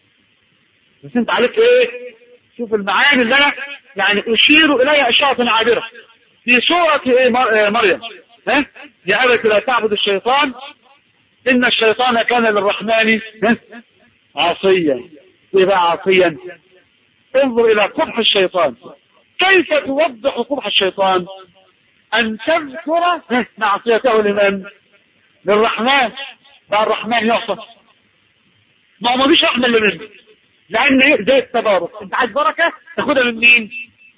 بس انت عليك ايه شوف المعاني اللي انا يعني اشير اليها اشاره عابره في سوره ايه مريم ها يا ابت لا تعبد الشيطان ان الشيطان كان للرحمن عصيا ايه بقى عصيا انظر الى قبح الشيطان كيف توضح قبح الشيطان ان تذكر معصيته لمن للرحمن بقى الرحمن يعصى ما هو مفيش رحمة الا منه لان زي التبارك انت عايز بركة تاخدها من مين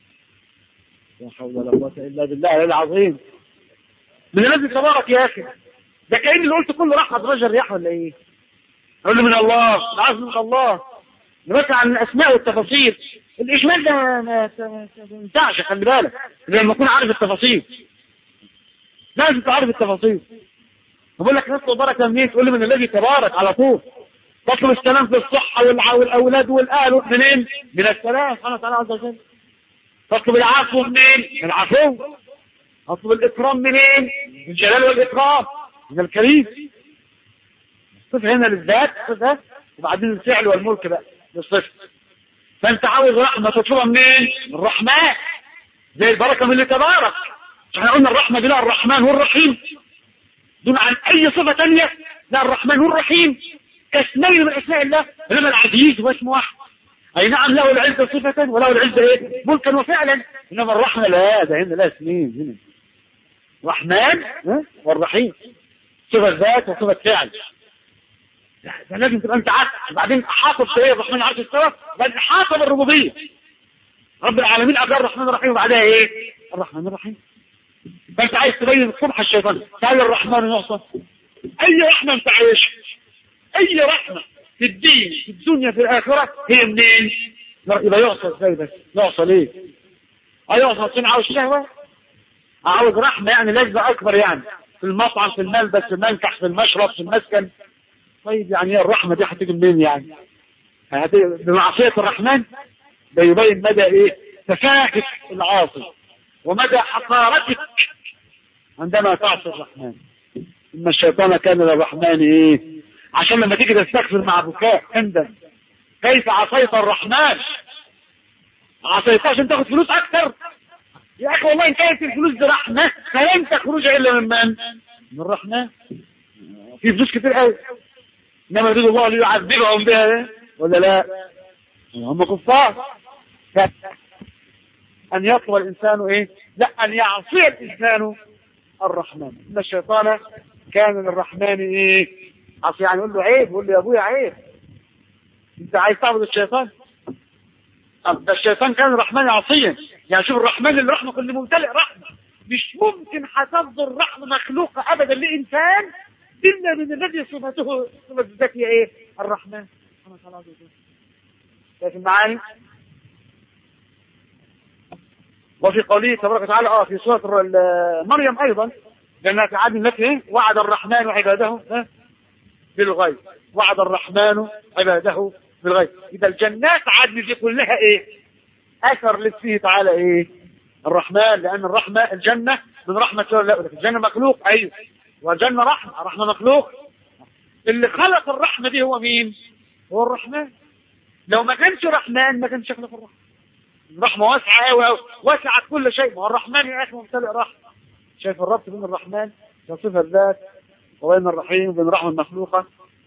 لا حول ولا قوة الا بالله العظيم من الذي تبارك يا اخي ده كأن اللي قلت كله رحمة رجل رياح ولا ايه اقول له من الله العظم من الله نبقى عن الاسماء والتفاصيل الاجمال ده ما ينفعش خلي بالك لما تكون عارف التفاصيل لازم تعرف التفاصيل بقول لك نطلب بركه منين تقول لي من الذي تبارك على طول تطلب السلام في الصحه والاولاد والاهل منين من السلام سبحانه وتعالى عز وجل تطلب العفو منين من العفو اطلب الاكرام منين من الجلال والاكرام من الكريم الصفه هنا للذات صفه وبعدين الفعل والملك بقى للصفه فانت عاوز رحمه تطلبها منين من الرحمن زي البركه من اللي تبارك احنا قلنا الرحمه بلا الرحمن والرحيم دون عن اي صفه ثانيه لا الرحمن والرحيم كاسمين من اسماء الله انما العزيز هو اسم واحد اي نعم له العزه صفه وله العزه ايه ملكا وفعلا انما الرحمه لا ده هنا لا اسمين هنا رحمن والرحيم صفه ذات وصفه فعل ده لازم تبقى انت عارف بعدين احاط بشيء الرحمن عارف استوى بعدين احاط بالربوبيه رب العالمين اجر الرحمن الرحيم وبعدها ايه الرحمن الرحيم فانت عايز تبين قبح الشيطان تعالى الرحمن يعصى اي رحمه انت عايش اي رحمه في الدين في الدنيا في الاخره هي منين يبقى يعصى ازاي بس يعصى ليه هيعصى عشان عاوز شهوه عاوز رحمه يعني لذه اكبر يعني في المطعم في الملبس في المنكح في المشرب في المسكن طيب يعني ايه الرحمه دي هتيجي منين يعني بمعصيه الرحمن ده يبين مدى ايه تفاهه العاصي ومدى حقارتك عندما تعصي الرحمن إن الشيطان كان للرحمن إيه عشان لما تيجي تستغفر مع بكاء اندم كيف عصيت الرحمن عصيته عشان تاخد فلوس أكثر يا أخي والله إن كانت الفلوس دي رحمة فلن تخرج إلا من من؟ من الرحمن في فلوس كتير قوي إنما يريد الله ليعذبهم بها ولا لا؟ هم كفار أن يطلب الإنسان إيه لا أن يعصي الإنسان الرحمن إن الشيطان كان للرحمن إيه عصي يعني يقول له عيب يقول له يا أبويا عيب أنت عايز تعبد الشيطان طب ده الشيطان كان الرحمن عصيا يعني شوف الرحمن اللي رحمه كل ممتلئ رحمة مش ممكن هتصدر رحمة مخلوقة أبدا لإنسان إلا من الذي صفته صفة الذاتية إيه الرحمن شايف المعاني وفي قوله تبارك وتعالى اه في سورة مريم ايضا لانها في عدل لك وعد الرحمن عباده بالغيب وعد الرحمن عباده بالغيب اذا الجنات عدل دي كلها ايه اثر لفيه تعالى ايه الرحمن لان الرحمة الجنة من رحمة الله الجنة مخلوق ايوه والجنة رحمة رحمة مخلوق اللي خلق الرحمة دي هو مين هو الرحمن لو ما كانش رحمن ما كانش خلق الرحمة الرحمة واسعة قوي قوي وسعت كل شيء ما هو الرحمن يا اخي ممتلئ رحمة شايف الربط بين الرحمن وصفة الذات وبين الرحيم وبين الرحمة المخلوقة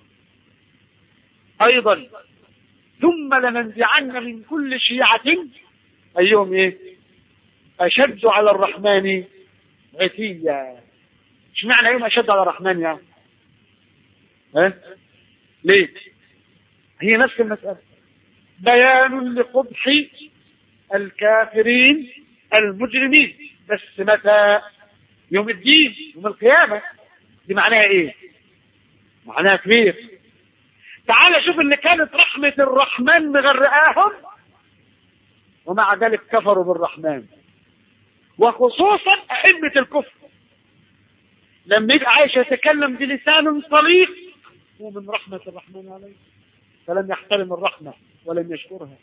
ايضا ثم لننزعن من كل شيعة ايهم ايه اشد على الرحمن عتيا ايش معنى يوم اشد على الرحمن يعني ها ليه هي نفس المسألة بيان لقبح الكافرين المجرمين بس متى يوم الدين يوم القيامة دي معناها ايه معناها كبير تعال شوف اللي كانت رحمة الرحمن مغرقاهم ومع ذلك كفروا بالرحمن وخصوصا أئمة الكفر لما يبقى عايش يتكلم بلسان طليق هو من رحمة الرحمن عليه فلم يحترم الرحمة ولم يشكرها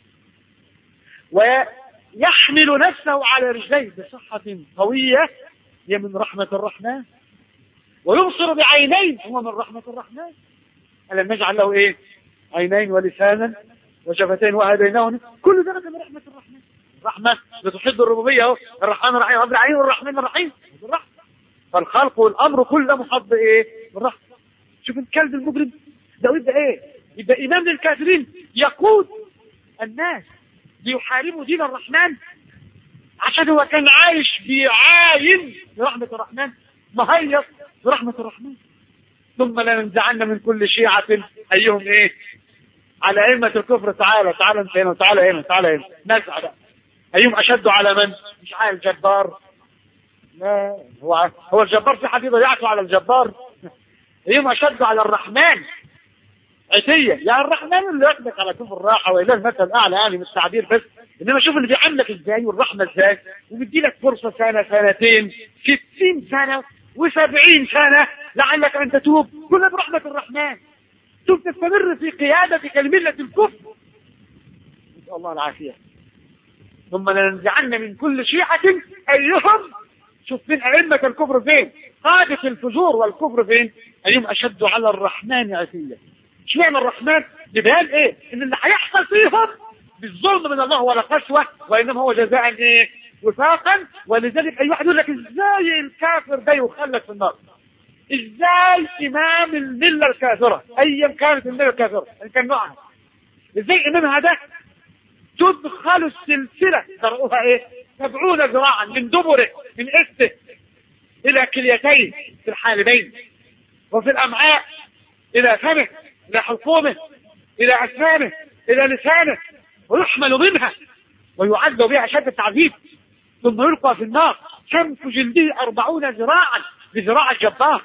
ويحمل نفسه على رجليه بصحة قوية هي من رحمة الرحمن ويبصر بعينين هو من رحمة الرحمن ألم نجعل له إيه عينين ولسانا وشفتين وهديناه كل ذلك من رحمة الرحمن الرحمة بتحد الربوبية اهو الرحمن الرحيم رب العالمين والرحمن الرحيم بالرحمة فالخلق والأمر كله محب إيه بالرحمة شوف الكلب المجرم ده يبقى إيه يبقى إمام للكافرين يقود الناس ليحاربوا دين الرحمن عشان هو كان عايش بيعاين برحمة الرحمن مهيص برحمة الرحمن ثم لننزعن من كل شيعة أيهم إيه على أئمة الكفر تعالى تعالى انت هنا وتعالى هنا تعالى هنا نزع بقى أيهم أشد على من مش على الجبار لا هو هو الجبار في حد يعطوا على الجبار أيهم أشد على الرحمن عتية يعني الرحمن اللي ياخدك على كفر الراحة وإله المثل الأعلى يعني من التعبير بس إنما شوف اللي بيعاملك إزاي والرحمة إزاي وبيدي لك فرصة سنة سنتين ستين سنة وسبعين سنة لعلك أن تتوب كل برحمة الرحمن ثم تستمر في قيادتك لملة الكفر نسأل الله العافية ثم لننزعن من كل شيعة أيهم شوف فين أئمة الكفر فين قادة الفجور والكفر فين أيهم أشد على الرحمن عتية اشمعنى الرحمن لبيان ايه ان اللي هيحصل فيهم بالظلم من الله ولا قسوة وانما هو جزاء ايه وفاقا ولذلك اي واحد يقول لك ازاي الكافر ده يخلد في النار ازاي امام المله الكافره ايا كانت المله الكافره ان كان نوعها ازاي امامها ده تدخل السلسله ترؤوها ايه سبعون ذراعا من دبره من استه الى كليتين في الحالبين وفي الامعاء الى فمه الى حلقومه الى اسنانه الى لسانه ويحمل منها ويعذب بها شد التعذيب ثم يلقى في النار شمس جلده أربعون ذراعا بذراع الجبار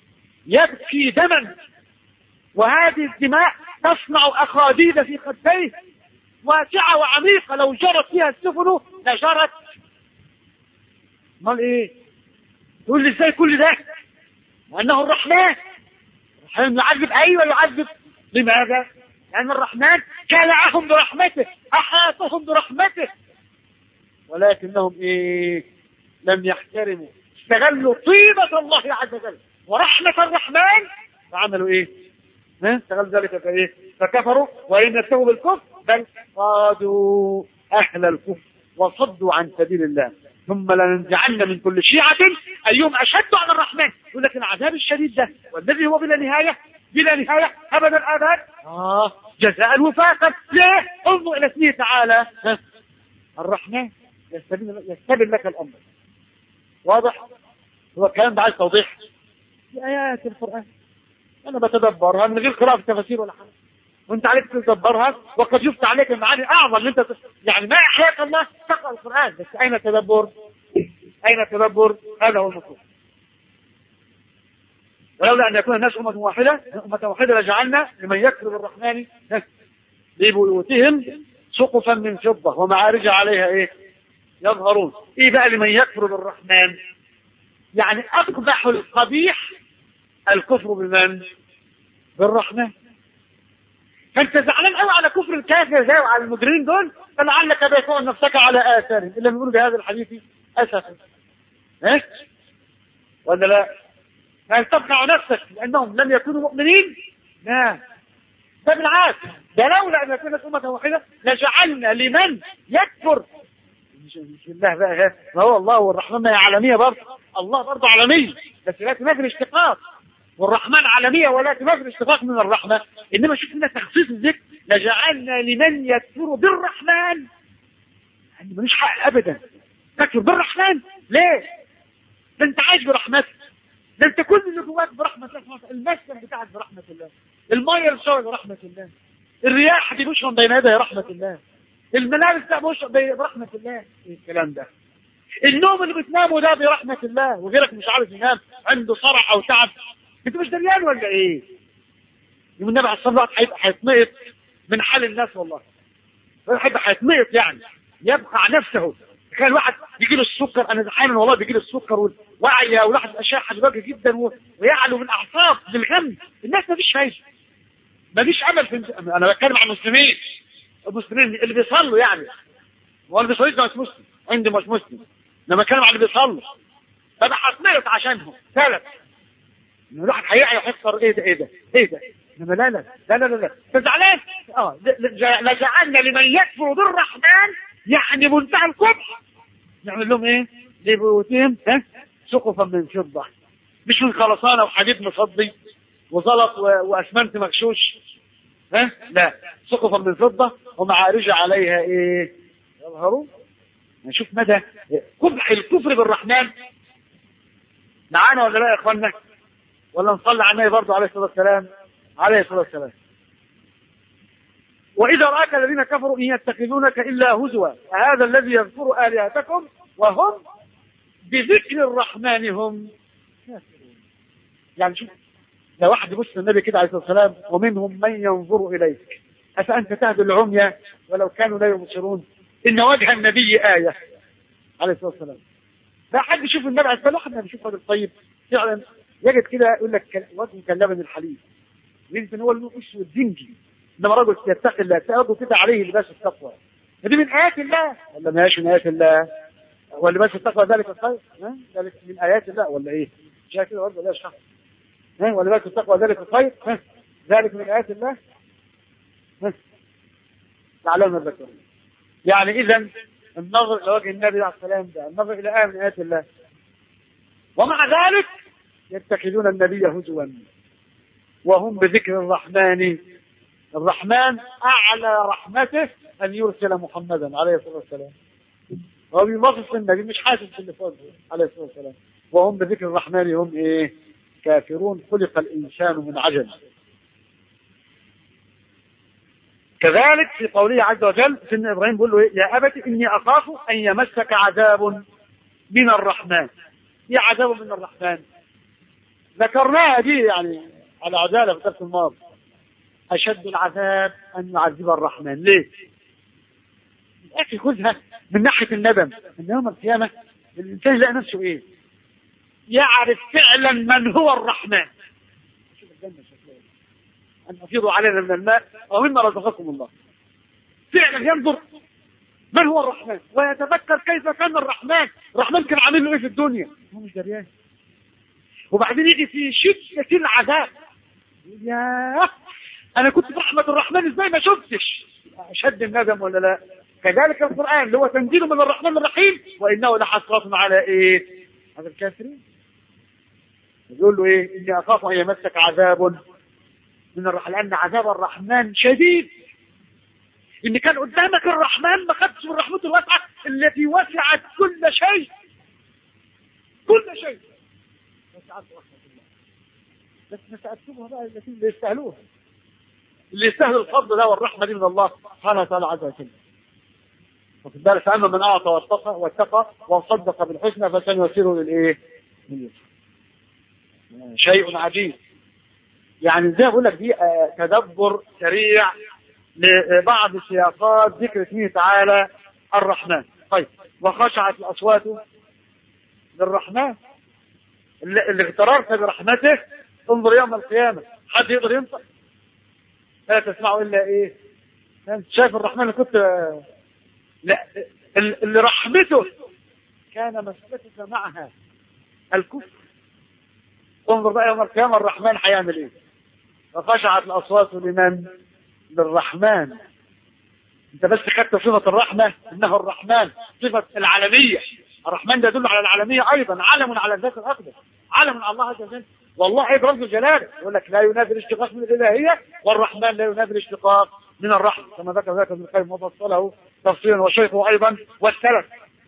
يبكي دما وهذه الدماء تصنع أخاديد في خديه واسعة وعميقة لو جرت فيها السفن لجرت امال ايه تقول لي ازاي كل ده وانه الرحمن الرحمن يعذب ايوه يعذب لماذا لان الرحمن كلعهم برحمته احاطهم برحمته ولكنهم ايه لم يحترموا استغلوا طيبة الله عز وجل ورحمة الرحمن فعملوا ايه ها استغل ذلك فايه فكفروا وان يتبعوا بالكفر بل قادوا اهل الكفر وصدوا عن سبيل الله ثم لننزعن من كل شيعة أيهم أشد على الرحمن يقول لك العذاب الشديد ده والذي هو بلا نهاية بلا نهاية أبدا الآباد آه جزاء وفاقا ليه انظر إلى اسمه تعالى الرحمن يستبن لك الأمر واضح هو الكلام ده عايز توضيح في آيات القرآن أنا بتدبرها من غير قراءة تفاسير ولا حاجة وانت عليك تتدبرها وقد يفتح عليك المعاني اعظم انت يعني ما احياك الله تقرا القران بس اين التدبر؟ اين التدبر؟ هذا هو المطلوب. ولولا ان يكون الناس امه واحده امه واحده لجعلنا لمن يكفر بالرحمن لبيوتهم سقفا من فضة ومعارج عليها ايه يظهرون ايه بقى لمن يكفر بالرحمن يعني اقبح القبيح الكفر بمن بالرحمن فانت زعلان قوي على كفر الكافر زي وعلى المجرمين دول فلعلك بايع نفسك على اثارهم الا بيقولوا بهذا الحديث اسفا ايه ولا لا هل تقنع نفسك لانهم لم يكونوا مؤمنين لا ده بالعكس ده لولا ان كانت امه واحده لجعلنا لمن يكفر مش الله بقى ما هو الله والرحمن هي عالميه برضه الله برضه عالميه بس لا تنافي الاشتقاق والرحمن عالميه ولا تنافي الاشتقاق من الرحمه انما شوف هنا تخصيص الذكر لجعلنا لمن يكفر بالرحمن يعني ملوش حق ابدا تكفر بالرحمن ليه؟ ده انت عايش برحمته ده انت كل اللي جواك برحمه الله المسكن بتاعك برحمه الله الميه اللي بتشرب برحمه الله الرياح دي بشرب بين يدي رحمه الله الملابس ده بشرب برحمه الله ايه الكلام ده النوم اللي بتنامه ده برحمه الله وغيرك مش عارف ينام عنده صرع او تعب انت مش دريان ولا ايه؟ يوم النبي عليه الصلاه والسلام هيبقى هيتنقط من حال الناس والله هيبقى هيتنقط يعني يبقى نفسه تخيل واحد يجي له السكر انا احيانا والله بيجي له السكر وعي وواحد اشعه الوجه جدا ويعلو من اعصاب بالغم الناس ما فيش فايده ما فيش امل في انا بتكلم عن المسلمين المسلمين اللي بيصلوا يعني هو اللي بيصلي مش مسلم عندي مش مسلم لما بتكلم عن اللي بيصلوا فانا هتمرض عشانهم ثلاث ان الواحد هيعي يحصر ايه ده ايه ده ايه ده انما لا لا لا لا لا لا انت زعلان اه لجعلنا لمن يكفر بالرحمن يعني منتهى القبح نعمل لهم ايه لبيوتهم ها سقفا من فضة مش من خرسانة وحديد مصدي وزلط واسمنت مغشوش ها لا سقفا من فضة ومعارج عليها ايه يظهروا نشوف مدى قبح الكفر بالرحمن معانا ولا لا يا اخوانا ولا نصلي على النبي برضه عليه الصلاه والسلام عليه الصلاه والسلام وإذا رآك الذين كفروا إن يتخذونك إلا هزوا هذا الذي يذكر آلهتكم وهم بذكر الرحمن هم يعني شوف لو واحد يبص النبي كده عليه الصلاة والسلام ومنهم من ينظر إليك أفأنت تهدي العمي ولو كانوا لا يبصرون إن وجه النبي آية عليه الصلاة والسلام لا حد يشوف النبي عليه الصلاة والسلام يشوف راجل طيب فعلا يجد كده يقول لك وجهه كلبن الحليب يمكن هو اللي اسود زنجي انما رجل يتقي الله تأخذ كده عليه لباس التقوى دي من آيات الله ولا ما هيش من آيات الله ولباس التقوى ذلك الخير ها ذلك من آيات الله ولا إيه شايف كده برضه لا شخص ها ولباس التقوى ذلك الخير ها ذلك من آيات الله ها تعلمنا الذكر يعني إذا النظر إلى وجه النبي عليه السلام ده النظر إلى آية من آيات الله ومع ذلك يتخذون النبي هزوا وهم بذكر الرحمن الرحمن أعلى رحمته أن يرسل محمدا عليه الصلاة والسلام هو بيوصف النبي مش حاسس باللي فوق عليه الصلاة والسلام وهم بذكر الرحمن هم إيه كافرون خلق الإنسان من عجل كذلك في قوله عز وجل سيدنا إبراهيم بيقول له إيه؟ يا أبت إني أخاف أن يمسك عذاب من الرحمن إيه عذاب من الرحمن ذكرناها دي يعني على عدالة في الدرس الماضي أشد العذاب أن يعذب الرحمن ليه؟ أخي خذها من ناحية الندم إن يوم القيامة الإنسان يلاقي نفسه إيه؟ يعرف فعلا من هو الرحمن شوف الجنة شكلها أن أفيضوا علينا من الماء ومما رزقكم الله فعلا ينظر من هو الرحمن ويتذكر كيف كان الرحمن الرحمن كان عامل له ايه في الدنيا هو مش دريان وبعدين يجي في شدة العذاب يا انا كنت في رحمة الرحمن ازاي ما شفتش اشد الندم ولا لا كذلك القرآن اللي هو تنزيل من الرحمن الرحيم وانه لحسرة على ايه على الكافرين يقول له ايه اني اخاف ان يمسك عذاب من الرحمن لان عذاب الرحمن شديد ان كان قدامك الرحمن ما خدتش من رحمته الواسعه التي وسعت كل شيء كل شيء وسعت رحمه الله بس ما سالتموها بقى التي اللي يستاهلوها اللي يستاهل الفضل ده والرحمه دي من الله سبحانه وتعالى عز وجل واخد بالك فاما من اعطى واتقى واتقى وصدق بالحسنى فسنيسره للايه؟ شيء عجيب يعني زي ما بقول لك دي تدبر سريع لبعض سياقات ذكر اسمه تعالى الرحمن طيب وخشعت الأصوات للرحمن اللي اللي اغتررت برحمته انظر يوم القيامة حد يقدر ينطق لا تسمعوا إلا إيه أنت شايف الرحمن اللي كنت لا اللي رحمته كان مسلكك معها الكفر انظر بقى يوم القيامة الرحمن هيعمل ايه فخشعت الأصوات لمن للرحمن انت بس خدت صفة الرحمة انه الرحمن صفة العالمية الرحمن ده يدل على العالمية ايضا علم على الذات الاقدس علم على الله عز وجل والله عيب رب الجلال يقول لك لا ينافي الاشتقاق من الالهية والرحمن لا ينافي الاشتقاق من الرحمة كما ذكر ذاك ابن القيم وفصله تفصيلا وشيخه ايضا والسلف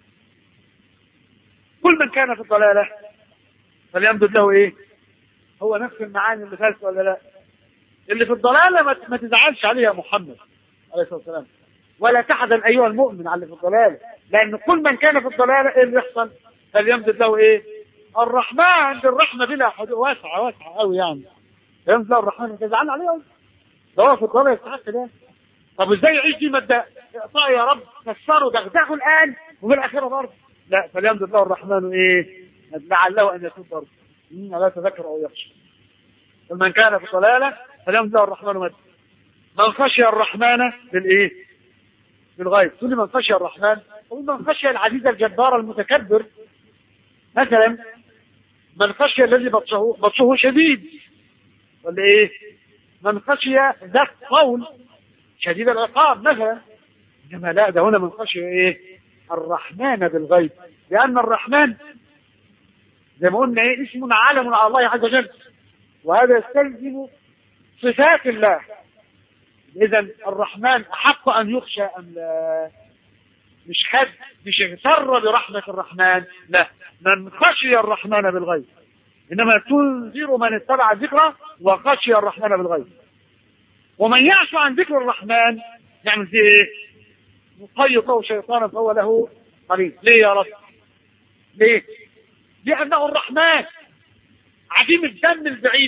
كل من كان في الضلالة فليمدد له ايه هو نفس المعاني اللي فاتت ولا لا اللي في الضلالة ما ما تزعلش عليه يا محمد عليه الصلاة والسلام ولا تحزن أيها المؤمن على اللي في الضلالة لأن كل من كان في الضلالة إيه اللي يحصل فليمدد له إيه الرحمن بالرحمة بلا حدود واسعة واسعة قوي يعني يمدد له الرحمن ما تزعل عليه ده هو في الضلالة يستحق ده طب ازاي يعيش دي مادة اقطع يا رب كسره دغدغه الآن وفي الآخرة برضه لا فليمدد له الرحمن إيه لعله أن يكون برضه لا تذكر أو يخشى ومن كان في ضلالة فليمدد له الرحمن مد من خشي الرحمن بالإيه بالغيب تقول من خشي الرحمن تقول من خشي العزيز الجبار المتكبر مثلا من خشي الذي بطشه بطشه شديد ولا ايه من خشي ذا قول شديد العقاب مثلا انما لا ده هنا من خشي ايه الرحمن بالغيب لان الرحمن زي ما قلنا ايه اسم علم على الله عز وجل وهذا يستلزم صفات الله اذا الرحمن احق ان يخشى ام لا مش خد مش اغتر برحمة الرحمن لا من خشي الرحمن بالغيب انما تنذر من اتبع الذكر وخشي الرحمن بالغيب ومن يعش عن ذكر الرحمن يعمل فيه ايه يقيض له شيطانا فهو له قريب ليه يا رب ليه لانه الرحمن عديم الدم البعيد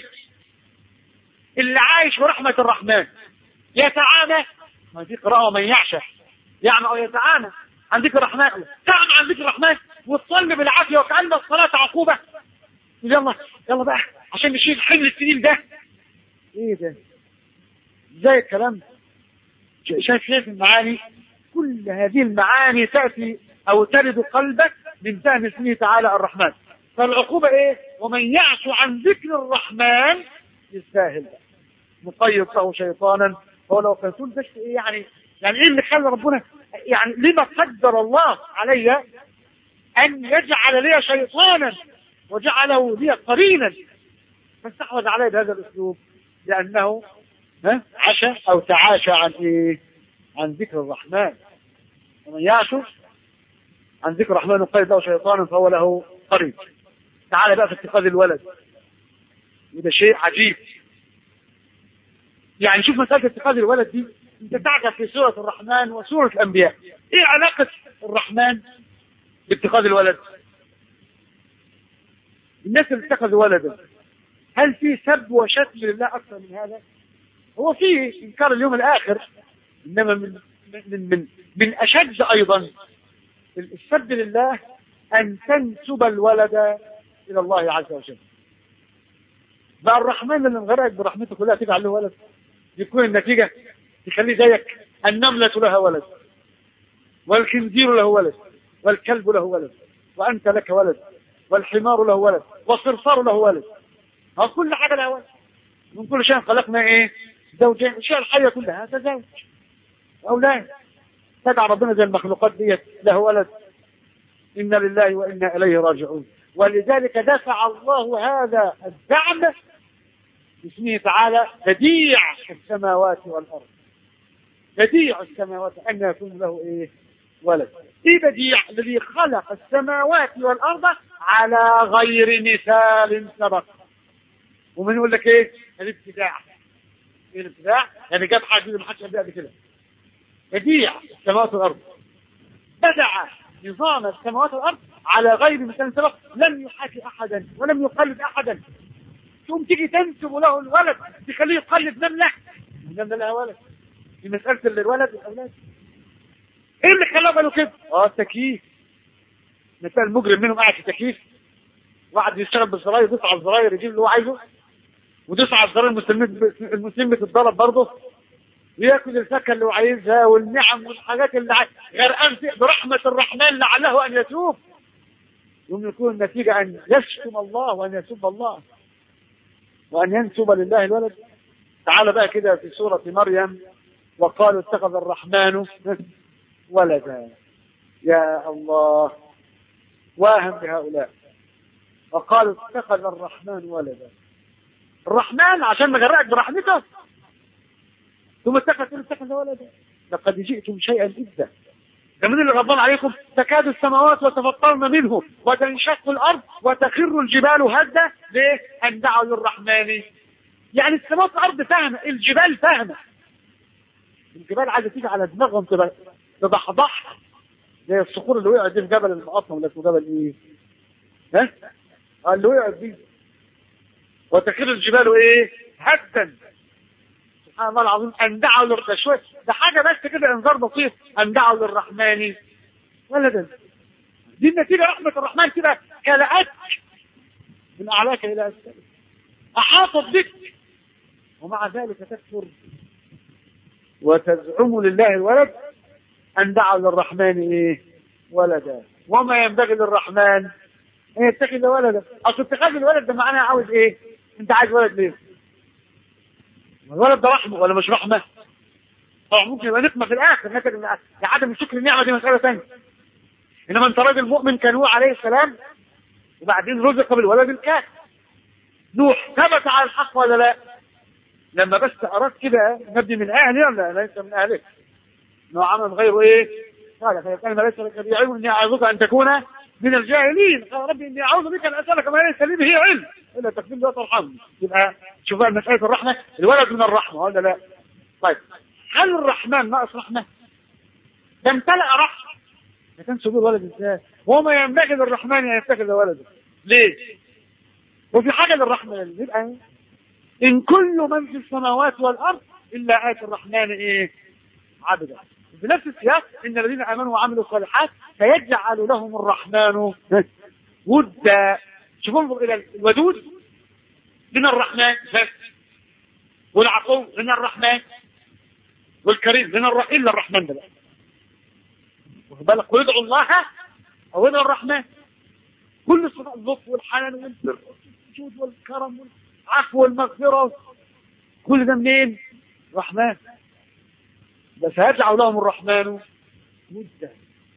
اللي عايش برحمة الرحمن يتعانى ما في قراءة من يعشى يعني أو يتعانى عن ذكر الرحمن تعمى عن ذكر الرحمن وتصلي بالعافية وكأن الصلاة عقوبة يلا يلا بقى عشان نشيل الحمل الثقيل ده ايه ده ازاي الكلام شايف شايف المعاني كل هذه المعاني تأتي أو ترد قلبك من فهم اسمه تعالى الرحمن فالعقوبة ايه ومن يعش عن ذكر الرحمن يستاهل مقيد له شيطانا هو لو كان تقول بس ايه يعني يعني ايه اللي خلى ربنا يعني لما قدر الله علي ان يجعل لي شيطانا وجعله لي قرينا فاستحوذ علي بهذا الاسلوب لانه ها عشى او تعاشى عن ايه عن ذكر الرحمن ومن يعش عن ذكر الرحمن وقيد له شيطانا فهو له قريب تعال بقى في اتخاذ الولد وده شيء عجيب يعني شوف مسألة اتخاذ الولد دي انت تعرف في سورة الرحمن وسورة الأنبياء ايه علاقة الرحمن باتخاذ الولد الناس اللي اتخذوا ولدا هل في سب وشتم لله أكثر من هذا هو في إنكار اليوم الآخر إنما من من من, من أشد أيضا السب لله أن تنسب الولد إلى الله عز وجل بقى الرحمن اللي انغرقت برحمته كلها تجعل له ولد يكون النتيجة تخليه زيك النملة لها ولد والخنزير له ولد والكلب له ولد وأنت لك ولد والحمار له ولد والصرصار له ولد ها كل حاجة لها ولد من كل شيء خلقنا ايه زوجين الاشياء الحية كلها تزوج أولاد تدع ربنا زي المخلوقات ديت له ولد إنا لله وإنا إليه راجعون ولذلك دفع الله هذا الدعم باسمه تعالى بديع السماوات والأرض بديع السماوات أن يكون له إيه ولد إيه بديع الذي خلق السماوات والأرض على غير مثال سبق ومن يقول لك إيه الابتداع إيه الابتداع يعني جاب حاجة ما حدش قبل كده بديع السماوات والأرض بدع نظام السماوات والأرض على غير مثال سبق لم يحاكي أحدا ولم يقلد أحدا ثم تيجي تنسب له الولد تخليه يقلد نملة النملة لها ولد في مسألة الولد والأولاد ايه اللي خلاه قالوا كده؟ اه التكييف مثال المجرم منهم قاعد في تكييف واحد يشتغل بالزراير يدوس على الزراير يجيب اللي هو عايزه ودوس على الزراير المسلمين المسلمين بتتضرب برضه وياكل الفاكهه اللي هو عايزها والنعم والحاجات اللي عايز غرقان في برحمه الرحمن لعله ان يتوب يوم يكون النتيجه ان يشتم الله وان يسب الله وان ينسب لله الولد تعال بقى كده في سوره مريم وقالوا اتخذ الرحمن ولدا يا الله واهم بهؤلاء وقالوا اتخذ الرحمن ولدا الرحمن عشان مغرقك برحمته ثم اتخذ اتخذ ولدا لقد جئتم شيئا إدا ده من اللي غضبان عليكم تكاد السماوات وتفطرن منه وتنشق الأرض وتخر الجبال هدا ليه؟ أن دعوا للرحمن يعني السماوات والأرض فاهمة الجبال فاهمة الجبال عايزة تيجي على دماغهم تضحضح زي الصخور اللي وقعت دي في جبل المقطم ولا اسمه جبل ايه؟ ها؟ اللي وقعت دي وتخر الجبال ايه؟ هدا سبحان الله العظيم ان دعوا للرحمن شويه ده حاجه بس كده انذار بسيط ان دعوا للرحمن ولدا دي النتيجه رحمه الرحمن كده كلأت من اعلاك الى اسفلك احاطت بك ومع ذلك تكفر وتزعم لله الولد ان دعوا للرحمن ايه ولدا وما ينبغي للرحمن ان يتخذ ولدا اصل اتخاذ الولد ده معناه عاوز ايه انت عايز ولد ليه الولد ده رحمه ولا مش رحمه طبعا ممكن يبقى نقمه في الاخر لكن عدم شكر النعمه دي مساله ثانيه انما انت راجل مؤمن كان نوح عليه السلام وبعدين رزق بالولد الكافر نوح ثبت على الحق ولا لا لما بس اراد كده نبني من اهلي ولا ليس من اهلك انه عمل غيره ايه قال فيكلم ليس لك به علم اني اعوذك ان تكون من الجاهلين قال ربي اني اعوذ بك ان اسالك ما ليس لي به علم الا تكفير لا ترحمني يبقى شوف بقى مساله الرحمه الولد من الرحمه ولا لا طيب هل الرحمن ناقص رحمه ده امتلأ رحمه ما كانش له ولد ازاي وما ينبغي للرحمن ان يتخذ ولدا ليه وفي حاجه للرحمه يبقى ان كل من في السماوات والارض الا اتي الرحمن ايه عبدا بنفس السياق ان الذين امنوا وعملوا الصالحات سيجعل لهم الرحمن ودا شوفوا انظر الى الودود من الرحمن بس والعفو من الرحمن والكريم من الرحمن الا الرحمن ده بقى واخد بالك ويدعو الله او يدعو الرحمن كل صفات اللطف والحنان والبر والجود والكرم والعفو والمغفره كل ده منين؟ رحمن بس هيجعل لهم الرحمن ودا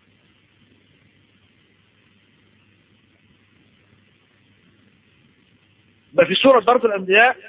ده في سورة برضه الأنبياء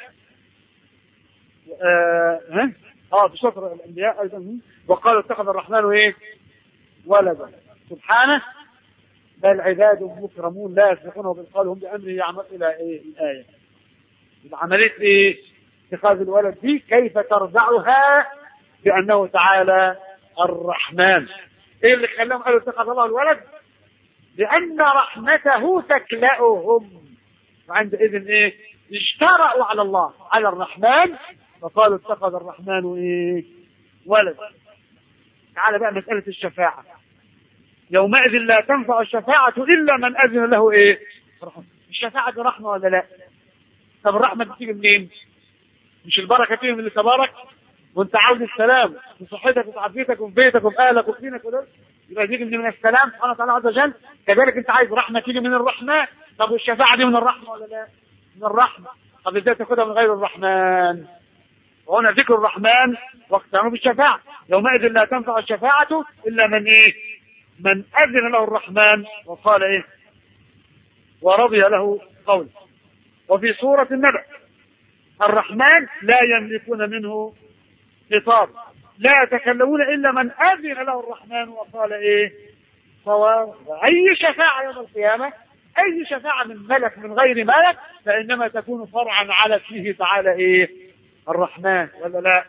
آه ها؟ اه في سورة الأنبياء أيضا وقالوا اتخذ الرحمن إيه؟ ولدا سبحانه بل عباد مكرمون لا يسبقونه بالقول هم بأمره يعمل إلى إيه الآية عملية إيه؟ اتخاذ الولد دي كيف ترجعها بأنه تعالى الرحمن إيه اللي خلاهم قالوا اتخذ الله الولد؟ لأن رحمته تكلأهم وعندئذ ايه اشترأوا على الله على الرحمن فقالوا اتخذ الرحمن ايه ولد تعالى بقى مسألة الشفاعة يومئذ لا تنفع الشفاعة إلا من أذن له ايه الشفاعة دي رحمة ولا لا طب الرحمة دي تيجي منين مش البركة تيجي من اللي تبارك وانت عاوز السلام في صحتك وفي عافيتك وفي بيتك وفي اهلك وفي دينك وده يبقى تيجي من السلام سبحانه وتعالى عز وجل كذلك انت عايز رحمه تيجي من الرحمن طب والشفاعه دي من الرحمه ولا لا؟ من الرحمه طب ازاي تاخدها من غير الرحمن؟ وهنا ذكر الرحمن واقترنوا بالشفاعه يومئذ لا تنفع الشفاعه الا من ايه؟ من اذن له الرحمن وقال ايه؟ ورضي له قوله وفي سوره النبأ الرحمن لا يملكون منه خطاب لا يتكلمون الا من اذن له الرحمن وقال ايه صواب اي شفاعه يوم القيامه اي شفاعه من ملك من غير ملك فانما تكون فرعا على اسمه تعالى ايه الرحمن ولا لا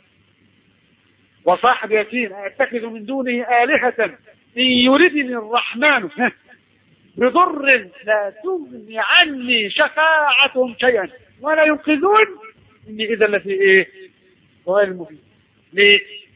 وصاحب يتيم اتخذ من دونه الهه ان يردني الرحمن بضر لا تغني عني شفاعتهم شيئا ولا ينقذون اني اذا لفي ايه غير المفيد ليه؟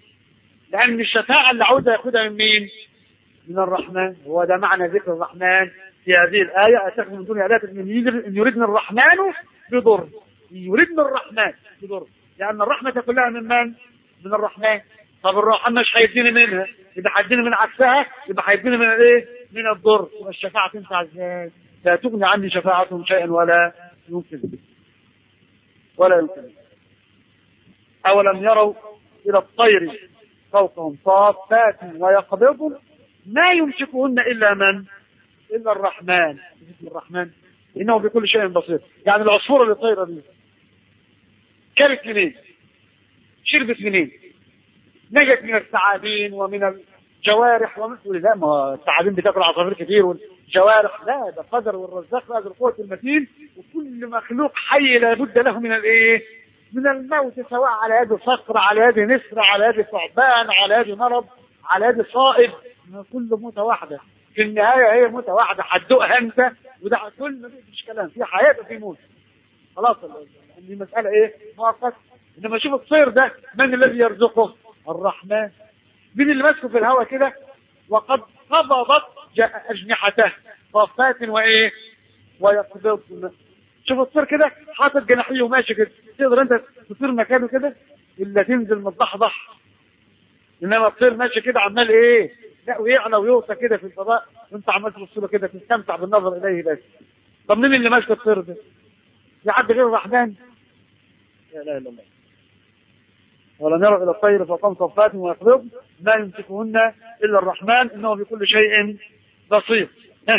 لأن الشفاعة اللي عاوزها ياخدها من مين؟ من الرحمن هو ده معنى ذكر الرحمن في هذه الآية أتخذ من دون آلات إن يريدني الرحمن بضر يريدني الرحمن بضر لأن الرحمة كلها من من؟ من الرحمن طب الرحمن مش هيديني منها يبقى هيديني من عكسها يبقى هيديني من الايه؟ من الضر والشفاعة تنفع ازاي؟ لا تغني عني شفاعتهم شيئا ولا يمكن ولا يمكن أولم يروا إلى الطير فوقهم صافات ويقبضن ما يمسكهن إلا من إلا الرحمن الرحمن إنه بكل شيء بصير يعني العصفورة اللي طايرة دي كلت منين شربت منين نجت من الثعابين ومن الجوارح ومن لا ما الثعابين بتاكل عصافير كتير والجوارح لا ده قدر والرزاق قادر القوة المتين وكل مخلوق حي لابد له من الايه من الموت سواء على يد صقر على يد نسر على يد ثعبان على يد مرض على يد صائب كل موتة واحدة في النهاية هي موتة واحدة هتدوقها انت وده كل ما فيش كلام في حياة وفي موت خلاص دي مسألة ايه مؤقتة انما شوف الطير ده من الذي يرزقه الرحمن مين اللي ماسكه في الهواء كده وقد قبضت اجنحته صافات وايه ويقبض شوف الطير كده حاطط جناحيه وماشي كده تقدر انت تطير مكانه كده الا تنزل متضحضح انما الطير ماشي كده عمال ايه لا ويعلى ويوطى كده في الفضاء وانت عمال تبص له كده تستمتع بالنظر اليه بس طب مين اللي ماسك الطير ده؟ في حد غير الرحمن؟ لا اله الا الله ولم يروا الى الطير فقام صفات ويقبض ما يمسكهن الا الرحمن انه بكل شيء بصير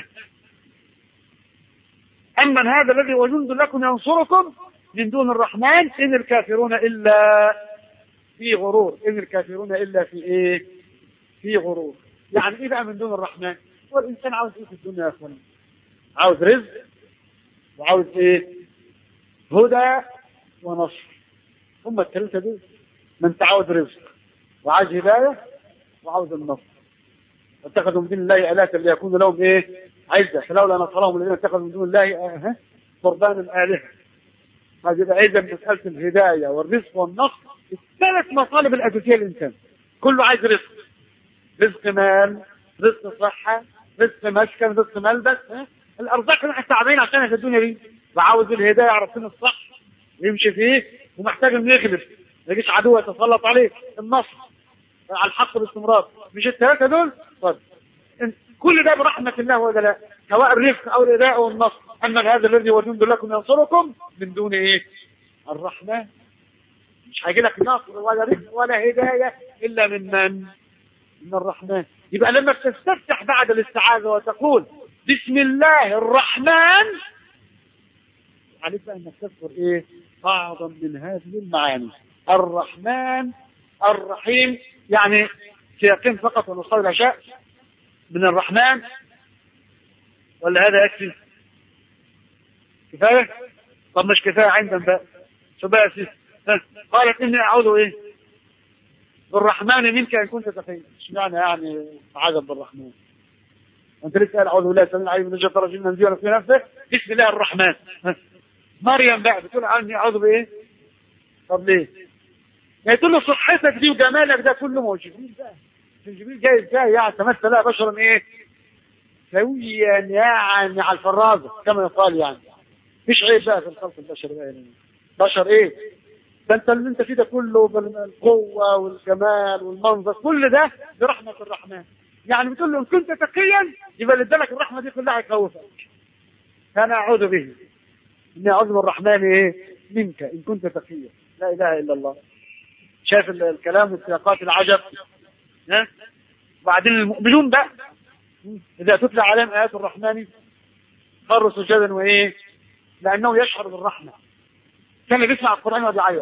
اما هذا الذي وجند لكم ينصركم من دون الرحمن ان الكافرون الا في غرور ان الكافرون الا في ايه في غرور يعني ايه بقى من دون الرحمن هو الانسان عاوز ايه في الدنيا يا اخوان عاوز رزق وعاوز ايه هدى ونصر هم الثلاثه دول من تعود رزق وعاوز هدايه وعاوز النصر واتخذوا من دون الله آلهة ليكون لهم ايه عزة فلولا نصرهم الذين اتخذوا من دون الله آه قربانا آلهة هذه عزة مسألة الهداية والرزق والنصر الثلاث مطالب الأساسية للإنسان كله عايز رزق رزق مال رزق صحة رزق مسكن رزق ملبس ها؟ الأرزاق اللي احنا تعبانين عشانها في الدنيا دي وعاوز الهداية يعرف فين الصح ويمشي فيه ومحتاج انه يخلف ما يجيش عدو يتسلط عليه النصر على الحق باستمرار مش الثلاثة دول طيب كل ده برحمة الله ولا لا سواء الرفق أو الإداء أو النصر أما هذا الذي هو جند لكم ينصركم من دون إيه الرحمن مش هيجي لك نصر ولا رزق ولا هداية إلا من من من الرحمن يبقى لما تستفتح بعد الاستعاذة وتقول بسم الله الرحمن عليك بقى انك تذكر ايه بعضا من هذه المعاني الرحمن الرحيم يعني سياقين فقط ونصلي العشاء من الرحمن ولا هذا يكفي كفاية طب مش كفاية عندنا بقى شو بقى سيس قالت اني اعوذ ايه بالرحمن منك ان كنت تقيا اشمعنى يعني عذب بالرحمن انت لسه قال اعوذ بالله السميع العليم من الشيطان الرجيم من في نفسه بسم الله الرحمن مريم بقى بتقول عني اعوذ بايه طب ليه يعني تقول له صحتك دي وجمالك ده كله ما هو جبريل بقى جبريل جاي ازاي يعني تمثل لها بشرا ايه سويا يعني على الفرازه كما يقال يعني مفيش عيب بقى في الخلق البشري بقى يعني. بشر ايه ده انت اللي انت فيه ده كله بالقوه والجمال والمنظر كل ده برحمه الرحمن يعني بتقول له ان كنت تقيا يبقى اللي ادالك الرحمه دي كلها هيخوفك انا اعوذ به اني اعوذ بالرحمن ايه منك ان كنت تقيا لا اله الا الله شايف الكلام والسياقات العجب ها وبعدين المؤمنون بقى اذا تتلى عليهم ايات الرحمن خروا سجدا وايه لانه يشعر بالرحمه كان بيسمع القران وبيعيط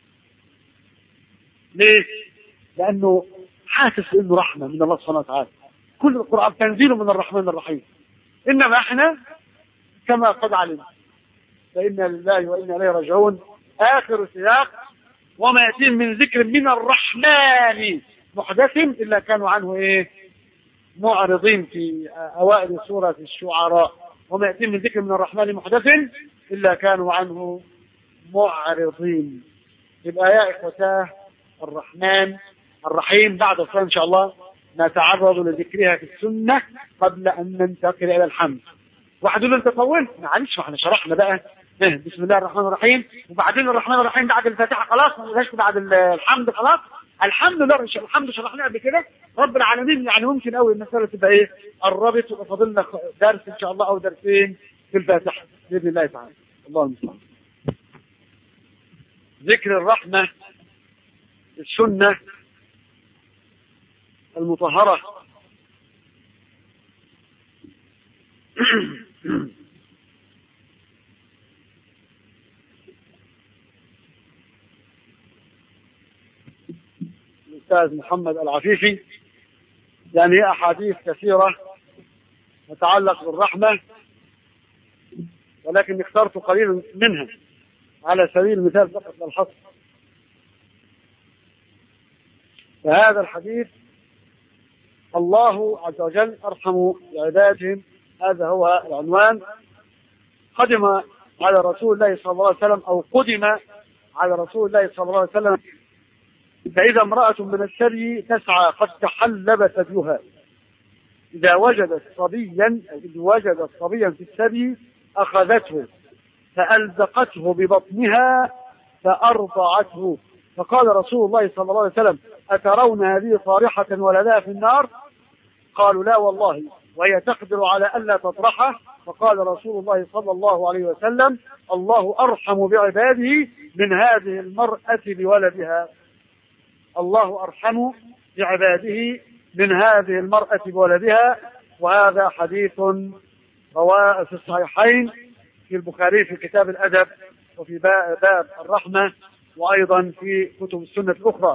ليه لانه حاسس انه رحمه من الله سبحانه وتعالى كل القران تنزيل من الرحمن الرحيم انما احنا كما قد علمنا فانا لله وانا اليه راجعون اخر سياق وما يأتيهم من ذكر من الرحمن محدث إلا كانوا عنه إيه معرضين في أوائل سورة الشعراء وما يأتيهم من ذكر من الرحمن محدث إلا كانوا عنه معرضين يبقى يا إخوتاه الرحمن الرحيم بعد الصلاة إن شاء الله نتعرض لذكرها في السنة قبل أن ننتقل إلى الحمد واحد يقول انت طولت معلش ما احنا شرحنا بقى إيه بسم الله الرحمن الرحيم وبعدين الرحمن الرحيم بعد الفاتحه خلاص ما نقولهاش بعد الحمد خلاص الحمد لله الحمد شرحناه قبل كده رب العالمين يعني ممكن قوي المساله تبقى ايه قربت ويبقى فاضل لنا درس ان شاء الله او درسين في الفاتحه باذن الله تعالى الله المستعان ذكر الرحمه السنه المطهره الأستاذ محمد العفيفي يعني هي أحاديث كثيرة تتعلق بالرحمة ولكن اخترت قليلا منها على سبيل المثال فقط للحصر فهذا الحديث الله عز وجل أرحم بعبادهم هذا هو العنوان قدم على رسول الله صلى الله عليه وسلم أو قدم على رسول الله صلى الله عليه وسلم فإذا امرأة من الثري تسعى قد تحلب ثديها إذا وجدت صبيا إذا وجدت صبيا في الثدي أخذته فألزقته ببطنها فأرضعته فقال رسول الله صلى الله عليه وسلم أترون هذه صارحة ولدها في النار قالوا لا والله وهي تقدر على ألا تطرحه فقال رسول الله صلى الله عليه وسلم الله أرحم بعباده من هذه المرأة بولدها الله أرحم بعباده من هذه المرأة بولدها وهذا حديث رواه في الصحيحين في البخاري في كتاب الأدب وفي باب الرحمة وأيضا في كتب السنة الأخرى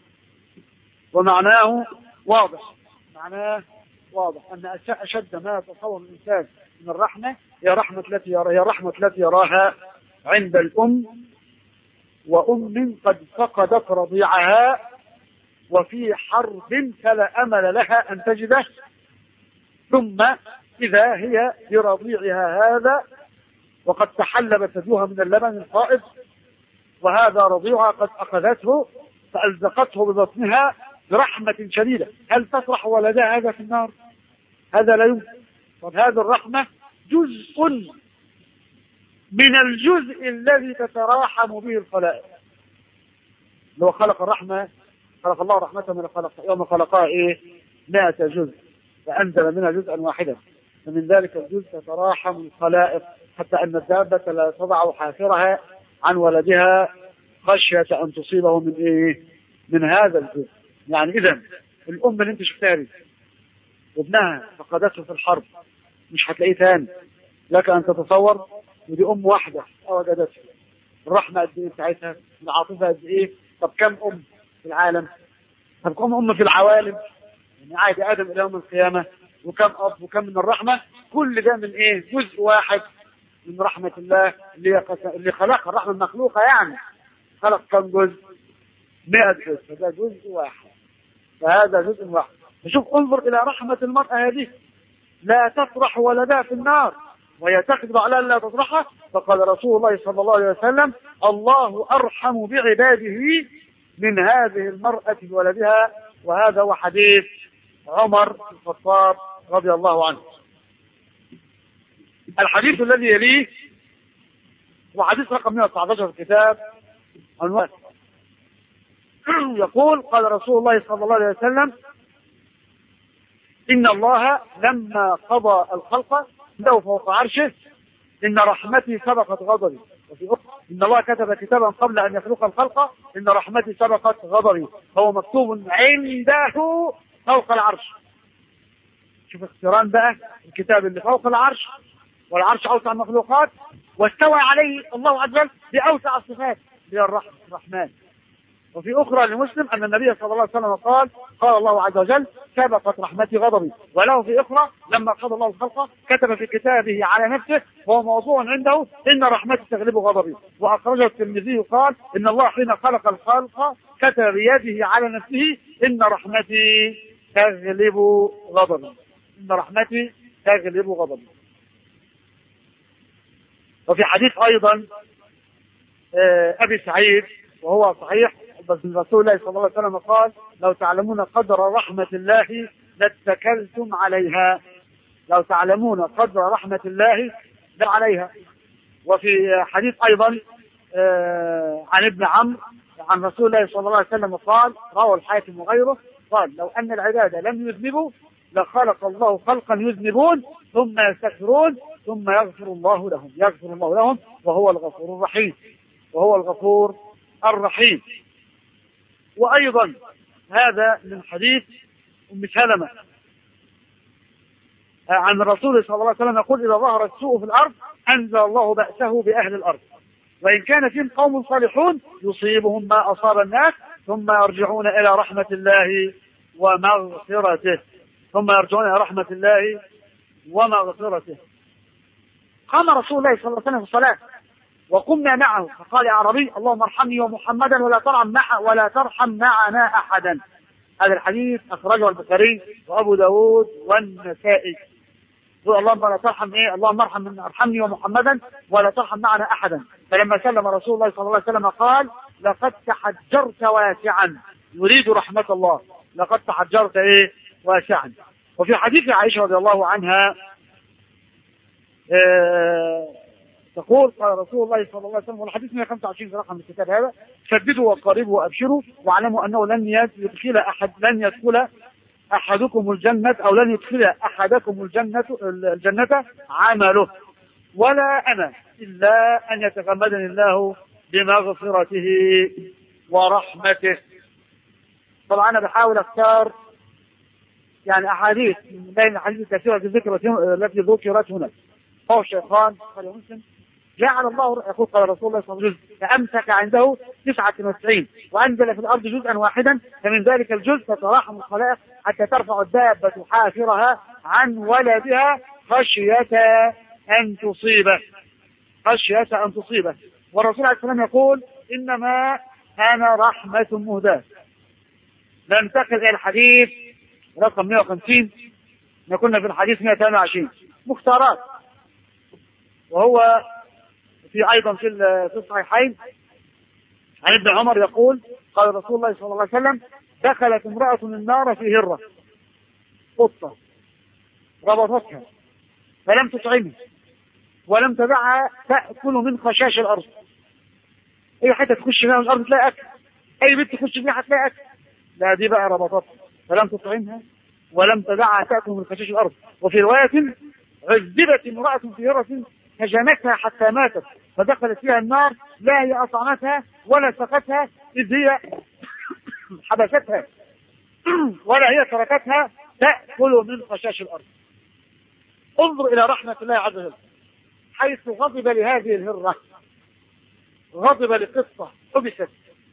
ومعناه واضح معناه واضح أن أشد ما يتصور الإنسان من الرحمة هي رحمة التي هي رحمة التي يراها عند الأم وأم قد فقدت رضيعها وفي حرب فلا أمل لها أن تجده ثم إذا هي برضيعها هذا وقد تحلبت ثديها من اللبن الفائض وهذا رضيعها قد أخذته فألزقته ببطنها برحمة شديدة هل تطرح ولدها هذا في النار هذا لا يمكن طب هذه الرحمة جزء من الجزء الذي تتراحم به الخلائق لو خلق الرحمة خلق الله رحمة من خلق يوم خلقها ايه 100 جزء فأنزل منها جزءا واحدا فمن ذلك الجزء تتراحم الخلائق حتى أن الدابة لا تضع حافرها عن ولدها خشية أن تصيبه من إيه؟ من هذا الجزء يعني إذا الأم اللي أنت شفتها دي وابنها فقدته في الحرب مش هتلاقيه تاني لك أن تتصور ودي أم واحدة وجدته الرحمة قد إيه بتاعتها العاطفة قد إيه طب كم أم في العالم طب كم أم في العوالم يعني عادي آدم إلى يوم القيامة وكم أب وكم من الرحمة كل ده من إيه جزء واحد من رحمة الله اللي اللي خلق الرحمة المخلوقة يعني خلق كم جزء 100 جزء فده جزء واحد فهذا جزء واحد فشوف انظر إلى رحمة المرأة هذه لا تطرح ولدها في النار وهي تقدر على أن لا تطرحها فقال رسول الله صلى الله عليه وسلم الله أرحم بعباده من هذه المرأة بولدها وهذا هو حديث عمر بن الخطاب رضي الله عنه الحديث الذي يليه هو حديث رقم 119 في الكتاب عنوان يقول قال رسول الله صلى الله عليه وسلم إن الله لما قضى الخلق عنده فوق عرشه إن رحمتي سبقت غضبي وفي أخرى إن الله كتب كتابا قبل أن يخلق الخلق إن رحمتي سبقت غضبي هو مكتوب عنده فوق العرش شوف اقتران بقى الكتاب اللي فوق العرش والعرش أوسع المخلوقات واستوى عليه الله عز وجل بأوسع الصفات هي الرحمن الرحمن وفي أخرى لمسلم أن النبي صلى الله عليه وسلم قال قال الله عز وجل سبقت رحمتي غضبي وله في أخرى لما قضى الله الخلق كتب في كتابه على نفسه وهو موضوع عنده إن رحمتي تغلب غضبي وأخرجه الترمذي قال إن الله حين خلق الخلق كتب بيده على نفسه إن رحمتي تغلب غضبي إن رحمتي تغلب غضبي وفي حديث أيضا أبي سعيد وهو صحيح بس رسول الله صلى الله عليه وسلم قال لو تعلمون قدر رحمة الله لاتكلتم عليها لو تعلمون قدر رحمة الله عليها وفي حديث أيضا آه عن ابن عمرو عن رسول الله صلى الله عليه وسلم قال روى الحاكم وغيره قال لو أن العباد لم يذنبوا لخلق الله خلقا يذنبون ثم يستغفرون ثم يغفر الله لهم يغفر الله لهم وهو الغفور الرحيم وهو الغفور الرحيم وأيضا هذا من حديث أم سلمة عن الرسول صلى الله عليه وسلم يقول إذا ظهر السوء في الأرض أنزل الله بأسه بأهل الأرض وإن كان فيهم قوم صالحون يصيبهم ما أصاب الناس ثم يرجعون إلى رحمة الله ومغفرته ثم يرجعون إلى رحمة الله ومغفرته قام رسول الله صلى الله عليه وسلم في الصلاة وقمنا معه فقال يا عربي اللهم ارحمني ومحمدا ولا ترحم مع ولا ترحم معنا أحدا هذا الحديث أخرجه البخاري وأبو داود والنسائي اللهم لا ترحم ايه اللهم ارحم ارحمني ومحمدا ولا ترحم معنا احدا فلما سلم رسول الله صلى الله عليه وسلم قال لقد تحجرت واسعا يريد رحمة الله لقد تحجرت ايه واسعا وفي حديث عائشة رضي الله عنها اه تقول قال رسول الله صلى الله عليه وسلم والحديث 125 في رقم الكتاب هذا سددوا وقاربوا وابشروا واعلموا انه لن يدخل احد لن يدخل احدكم الجنة او لن يدخل احدكم الجنة الجنة عمله ولا انا الا ان يتغمدني الله بمغفرته ورحمته طبعا انا بحاول اختار يعني احاديث بين الاحاديث الكثيره في ذكر التي ذكرت هنا هو الشيخان قال مسلم جعل الله يقول قال رسول الله صلى الله عليه وسلم فامسك عنده 99 وانزل في الارض جزءا واحدا فمن ذلك الجزء تتراحم الخلائق حتى ترفع الدابه حافرها عن ولدها خشيه ان تصيبه خشيه ان تصيبه والرسول عليه السلام يقول انما انا رحمه مهداه ننتقل الى الحديث رقم 150 احنا كنا في الحديث 128 مختارات وهو في ايضا في في الصحيحين عن ابن عمر يقول قال رسول الله صلى الله عليه وسلم دخلت امرأة النار في هرة قطة ربطتها فلم تطعمها ولم تدعها تأكل من خشاش الأرض أي حتة تخش فيها الأرض تلاقي أكل أي بنت تخش فيها هتلاقي أكل لا دي بقى ربطتها فلم تطعمها ولم تدعها تأكل من خشاش الأرض وفي رواية عذبت امرأة في هرة هجمتها حتى ماتت فدخلت فيها النار لا هي أطعمتها ولا سقتها إذ هي حبستها ولا هي تركتها تأكل من خشاش الأرض انظر إلى رحمة الله عز وجل حيث غضب لهذه الهرة غضب لقصة حبست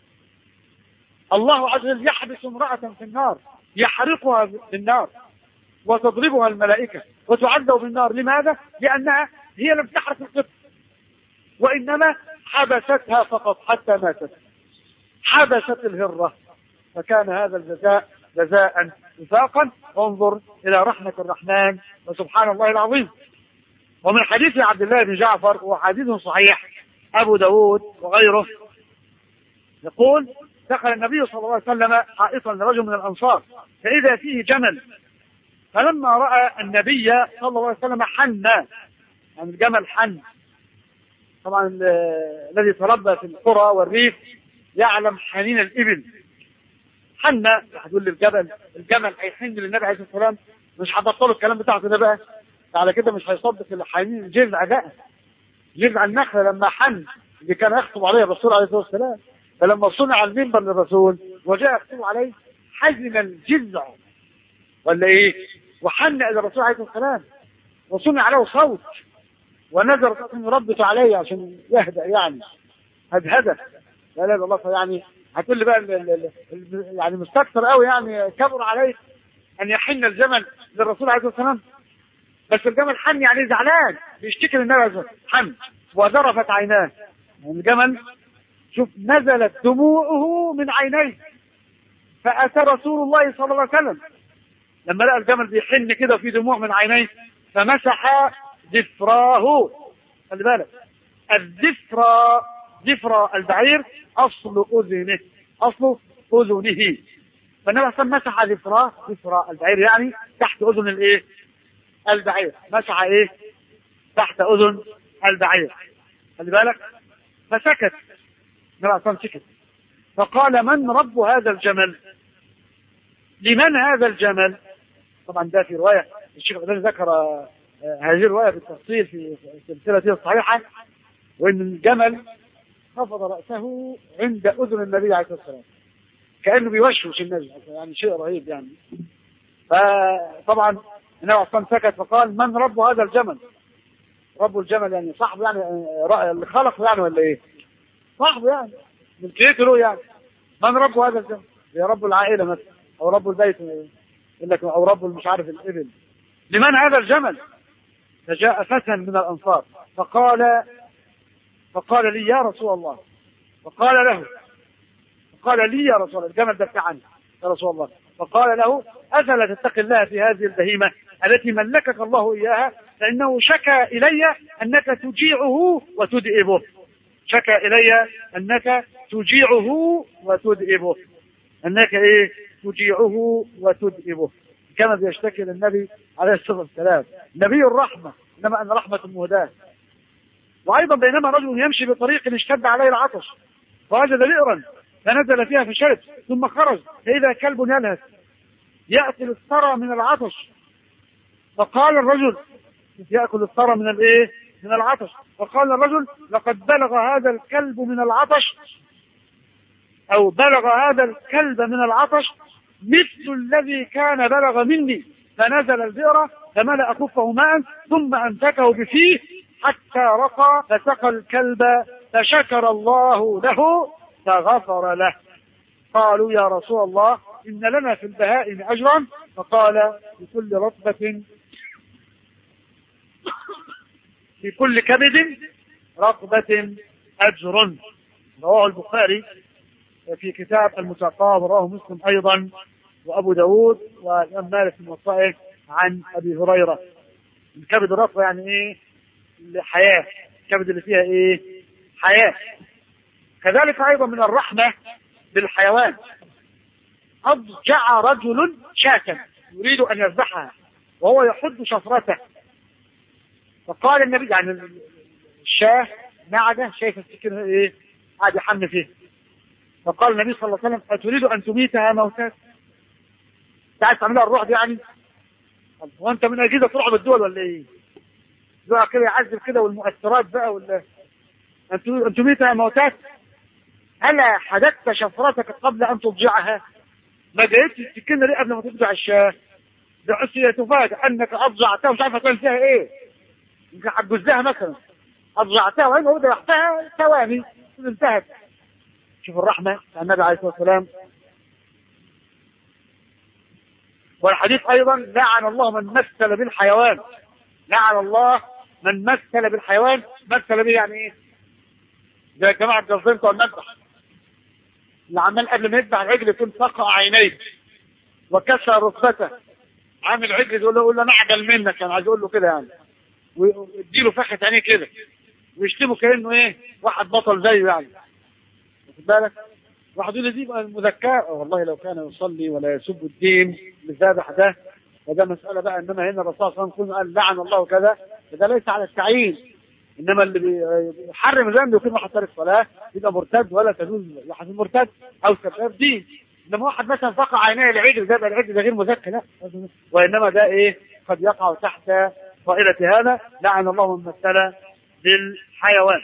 الله عز وجل يحبس امرأة في النار يحرقها في النار وتضربها الملائكة وتعذب بالنار لماذا؟ لأنها هي لم تحرق القط وإنما حبستها فقط حتى ماتت حبست الهرة فكان هذا الجزاء جزاء وفاقا انظر إلى رحمة الرحمن وسبحان الله العظيم ومن حديث عبد الله بن جعفر وحديث صحيح أبو داود وغيره يقول دخل النبي صلى الله عليه وسلم حائطا لرجل من الأنصار فإذا فيه جمل فلما رأى النبي صلى الله عليه وسلم حن يعني الجمل حن طبعا الذي تربى في القرى والريف يعلم حنين الإبل حن هتقول للجبل الجمل هيحن للنبي عليه الصلاة والسلام مش هتبطلوا الكلام بتاعته ده بقى على كده مش هيصدق الحنين الجذع بقى جذع النخلة لما حن اللي كان يخطب عليه الرسول عليه الصلاة والسلام فلما صنع المنبر للرسول وجاء يخطب عليه حزن الجذع ولا ايه وحن الى الرسول عليه الصلاه والسلام وصنع له صوت ونزل ربته عليه عشان يهدأ يعني هدهدة لا لا الله يعني هتقول لي بقى ال ال ال يعني مستكثر قوي يعني كبر عليه ان يحن الجمل للرسول عليه الصلاه والسلام بس الجمل حن يعني زعلان بيشتكي للنبي عليه الصلاه حن وذرفت عيناه الجمل شوف نزلت دموعه من عينيه فاتى رسول الله صلى الله عليه وسلم لما لقى الجمل بيحن كده في دموع من عينيه فمسح ذفراه خلي بالك الذفرى ذفرى البعير اصل اذنه أصله أذنه فالنبي صلى مسح ذفراه ذفرا البعير يعني تحت أذن الإيه؟ البعير مسح إيه؟ تحت أذن البعير خلي بالك فسكت النبي صلى سكت فقال من رب هذا الجمل؟ لمن هذا الجمل؟ طبعا ده في رواية الشيخ الألباني ذكر هذه الرواية بالتفصيل في سلسلته الصحيحة وإن الجمل خفض رأسه عند أذن النبي عليه الصلاة والسلام كأنه بيوشوش النبي يعني شيء رهيب يعني فطبعا النبي عليه الصلاة سكت فقال من رب هذا الجمل رب الجمل يعني صاحبه يعني اللي خلقه يعني ولا ايه صاحبه يعني ملكيته له يعني من رب هذا الجمل يا رب العائلة مثلا او رب البيت يقول لك او رب مش عارف الابل لمن هذا الجمل فجاء فتى من الانصار فقال فقال لي يا رسول الله فقال له فقال لي يا رسول الله الجمل ده عني يا رسول الله فقال له أفلا تتقي الله في هذه البهيمة التي ملكك الله إياها فإنه شكى إلي أنك تجيعه وتدئبه شكى إلي أنك تجيعه وتدئبه أنك إيه تجيعه وتدئبه كما بيشتكي للنبي عليه الصلاة والسلام نبي الرحمة إنما أن رحمة مهداة وأيضا بينما رجل يمشي بطريق اشتد عليه العطش فوجد بئرا فنزل فيها فشرب ثم خرج فإذا كلب يلهث يأكل الثرى من العطش فقال الرجل يأكل الثرى من الايه؟ من العطش فقال الرجل لقد بلغ هذا الكلب من العطش أو بلغ هذا الكلب من العطش مثل الذي كان بلغ مني فنزل البئر فملأ كفه ماء ثم أمسكه بفيه حتى رقى فسقى الكلب فشكر الله له فغفر له قالوا يا رسول الله إن لنا في البهائم أجرا فقال بكل رطبة في كل كبد رطبة أجر رواه البخاري في كتاب المتقاب رواه مسلم أيضا وأبو داود والإمام مالك في المصائف عن أبي هريرة الكبد الرطبة يعني إيه الحياة الكبد اللي فيها إيه حياة كذلك أيضا من الرحمة بالحيوان أضجع رجل شاة يريد أن يذبحها وهو يحد شفرته فقال النبي يعني الشاه نعجة شايف السكين ايه قاعد يحن فيه فقال النبي صلى الله عليه وسلم أتريد أن تميتها موتات تعال تعملها الروح دي يعني وانت من أجهزة ترعب الدول ولا ايه دول كده يعذب كده والمؤثرات بقى ولا أن تميتها موتات ألا حدثت شفرتك قبل أن تضجعها ما جايبش السكينة ليه قبل ما تضجع الشاه بحيث هي تفاجئ أنك أضجعتها مش عارفة تعمل فيها إيه يمكن هتجزها مثلا أضجعتها وإن هو ذبحتها ثواني انتهت شوف الرحمة النبي عليه الصلاة والسلام والحديث أيضا لعن الله من مثل بالحيوان لعن الله من مثل بالحيوان مثل به يعني إيه زي جماعة الجزيرة بتوع المذبح اللي عمال قبل ما يذبح العجل يكون فقع عينيه وكسر ركبته عامل عجل يقول له يقول له انا اعجل منك كان عايز يقول له كده يعني ويديله فخة عينيه كده ويشتمه كانه ايه واحد بطل زيه يعني واخد بالك واحد يقول لي دي بقى المذكاه والله لو كان يصلي ولا يسب الدين بالذبح ده وده مسألة بقى إنما هنا الرسول صلى الله عليه وسلم قال لعن الله كذا فده ليس على التعيين انما اللي بيحرم الذنب يكون واحد تارك صلاه يبقى مرتد ولا تجوز واحد مرتد او سباب دين انما واحد مثلا فقع عينيه العجل ده العجل ده غير مزكى لا وانما ده ايه قد يقع تحت طائلة هذا لعن الله من مثل بالحيوان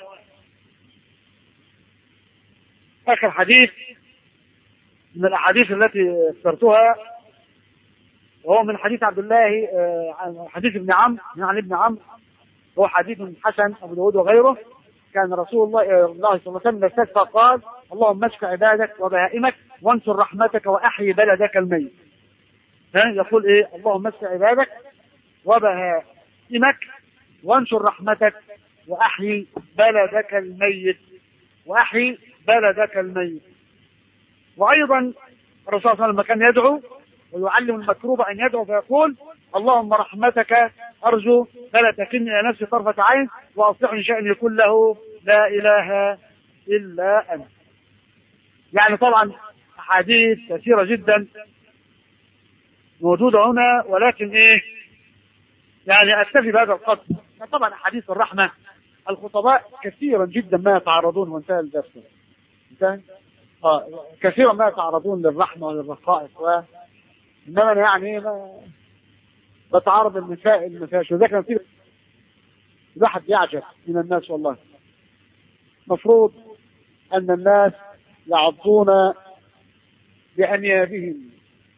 اخر حديث من الاحاديث التي اخترتها وهو من حديث عبد الله حديث ابن عمرو عن ابن عمرو هو حديث حسن أبو داود وغيره كان رسول الله الله صلى الله عليه وسلم استشفى قال اللهم اشف عبادك وبهائمك وانشر رحمتك واحيي بلدك الميت ها يقول ايه اللهم اشف عبادك وبهائمك وانشر رحمتك واحيي بلدك الميت واحيي بلدك الميت وايضا الرسول صلى الله عليه وسلم كان يدعو ويعلم المكروب ان يدعو فيقول اللهم رحمتك أرجو فلا تكلني إلى نفسي طرفة عين وأصلحني شأني كله لا إله إلا أنت يعني طبعا أحاديث كثيرة جدا موجودة هنا ولكن إيه يعني أكتفي بهذا القدر طبعا أحاديث الرحمة الخطباء كثيرا جدا ما يتعرضون وانتهى الدرس انتهى آه كثيرا ما يتعرضون للرحمة وللرقائق و إنما أنا يعني ما بتعرض المسائل المسائل وذلك نتيجة الواحد يعجب من الناس والله مفروض أن الناس يعضون بأنيابهم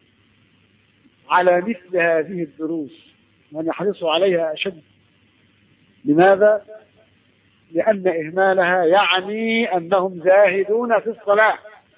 على مثل هذه الدروس وأن يحرصوا عليها أشد لماذا؟ لأن إهمالها يعني أنهم زاهدون في الصلاة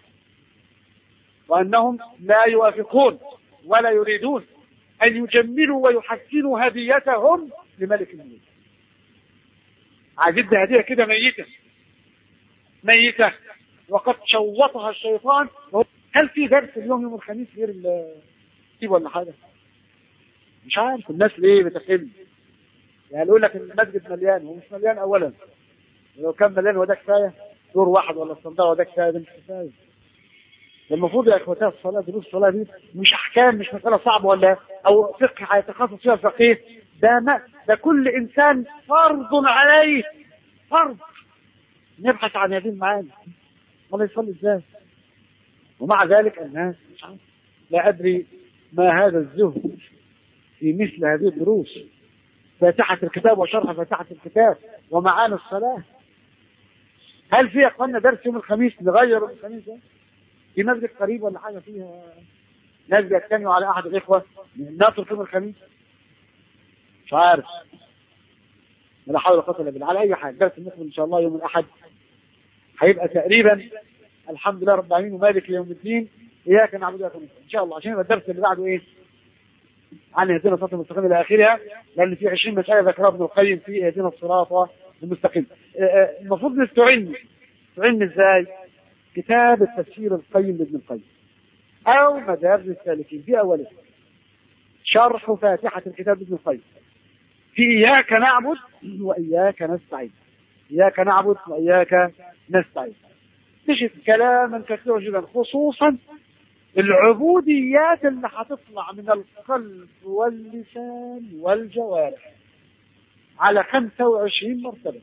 وأنهم لا يوافقون ولا يريدون أن يجملوا ويحسنوا هديتهم لملك الملوك عايزين هدية كده ميتة ميتة وقد شوطها الشيطان هل في درس اليوم يوم الخميس غير التيب ولا حاجة مش عارف الناس ليه بتحل يعني يقول لك المسجد مليان هو مش مليان اولا لو كان مليان وده كفايه دور واحد ولا صندوق وده كفايه ده مش كفايه المفروض يا اخواتي الصلاه دروس الصلاه دي مش احكام مش مساله صعبه ولا او فقه هيتخصص فيها الفقيه ده ما ده كل انسان فرض عليه فرض نبحث عن هذه المعاني ولا يصلي ازاي ومع ذلك الناس مش عارف لا ادري ما هذا الزهد في مثل هذه الدروس فاتحة الكتاب وشرح فاتحة الكتاب ومعاني الصلاة هل في اخواننا درس يوم الخميس نغير يوم الخميس ده؟ في مسجد قريب ولا حاجة فيها ناس بيتكلموا على أحد الإخوة نترك يوم الخميس مش عارف لا حول ولا قوة إلا بالله على أي حال درس المقبل إن شاء الله يوم الأحد هيبقى تقريبا الحمد لله رب العالمين ومالك يوم الدين إياك نعبد وإياك نستعين إن شاء الله عشان يبقى الدرس اللي بعده إيه؟ عن اهدنا الصراط المستقيم إلى آخرها لأن في 20 مسألة ذكرها ابن القيم في اهدنا الصراط المستقيم المفروض نستعين تعين إزاي؟ كتاب التفسير القيم لابن القيم أو مدارج السالكين في أوله شرح فاتحة الكتاب لابن القيم في إياك نعبد وإياك نستعين إياك نعبد وإياك نستعين تجد كلاما كثيرا جدا خصوصا العبوديات اللي هتطلع من القلب واللسان والجوارح على 25 مرتبة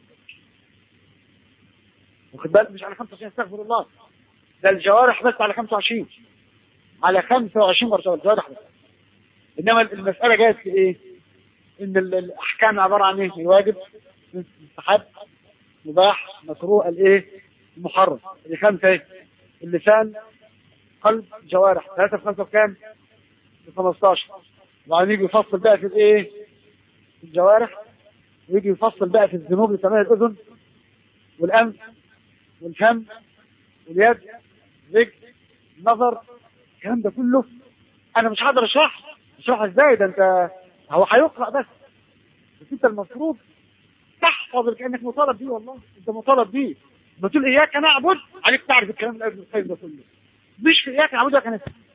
واخد بالك مش على 25 استغفر الله ده الجوارح بس على 25 على 25 مرتبة الجوارح بس انما المسألة جاية في ايه؟ ان الاحكام عبارة عن ايه؟ الواجب مستحب مباح مكروه الايه؟ المحرم اللي خمسة ايه؟ اللسان قلب جوارح ثلاثة في خمسة بكام؟ ب 15 وبعدين يجي يفصل بقى في الايه؟ في الجوارح ويجي يفصل بقى في الذنوب اللي بتعملها الاذن والانف والفم واليد ذكر النظر الكلام ده كله انا مش هقدر اشرحه اشرحه ازاي ده انت هو هيقرا بس بس انت المفروض تحفظ كانك مطالب بيه والله انت مطالب بيه بتقول اياك نعبد عليك تعرف الكلام اللي ابن القيم ده كله مش في اياك نعبد لك انا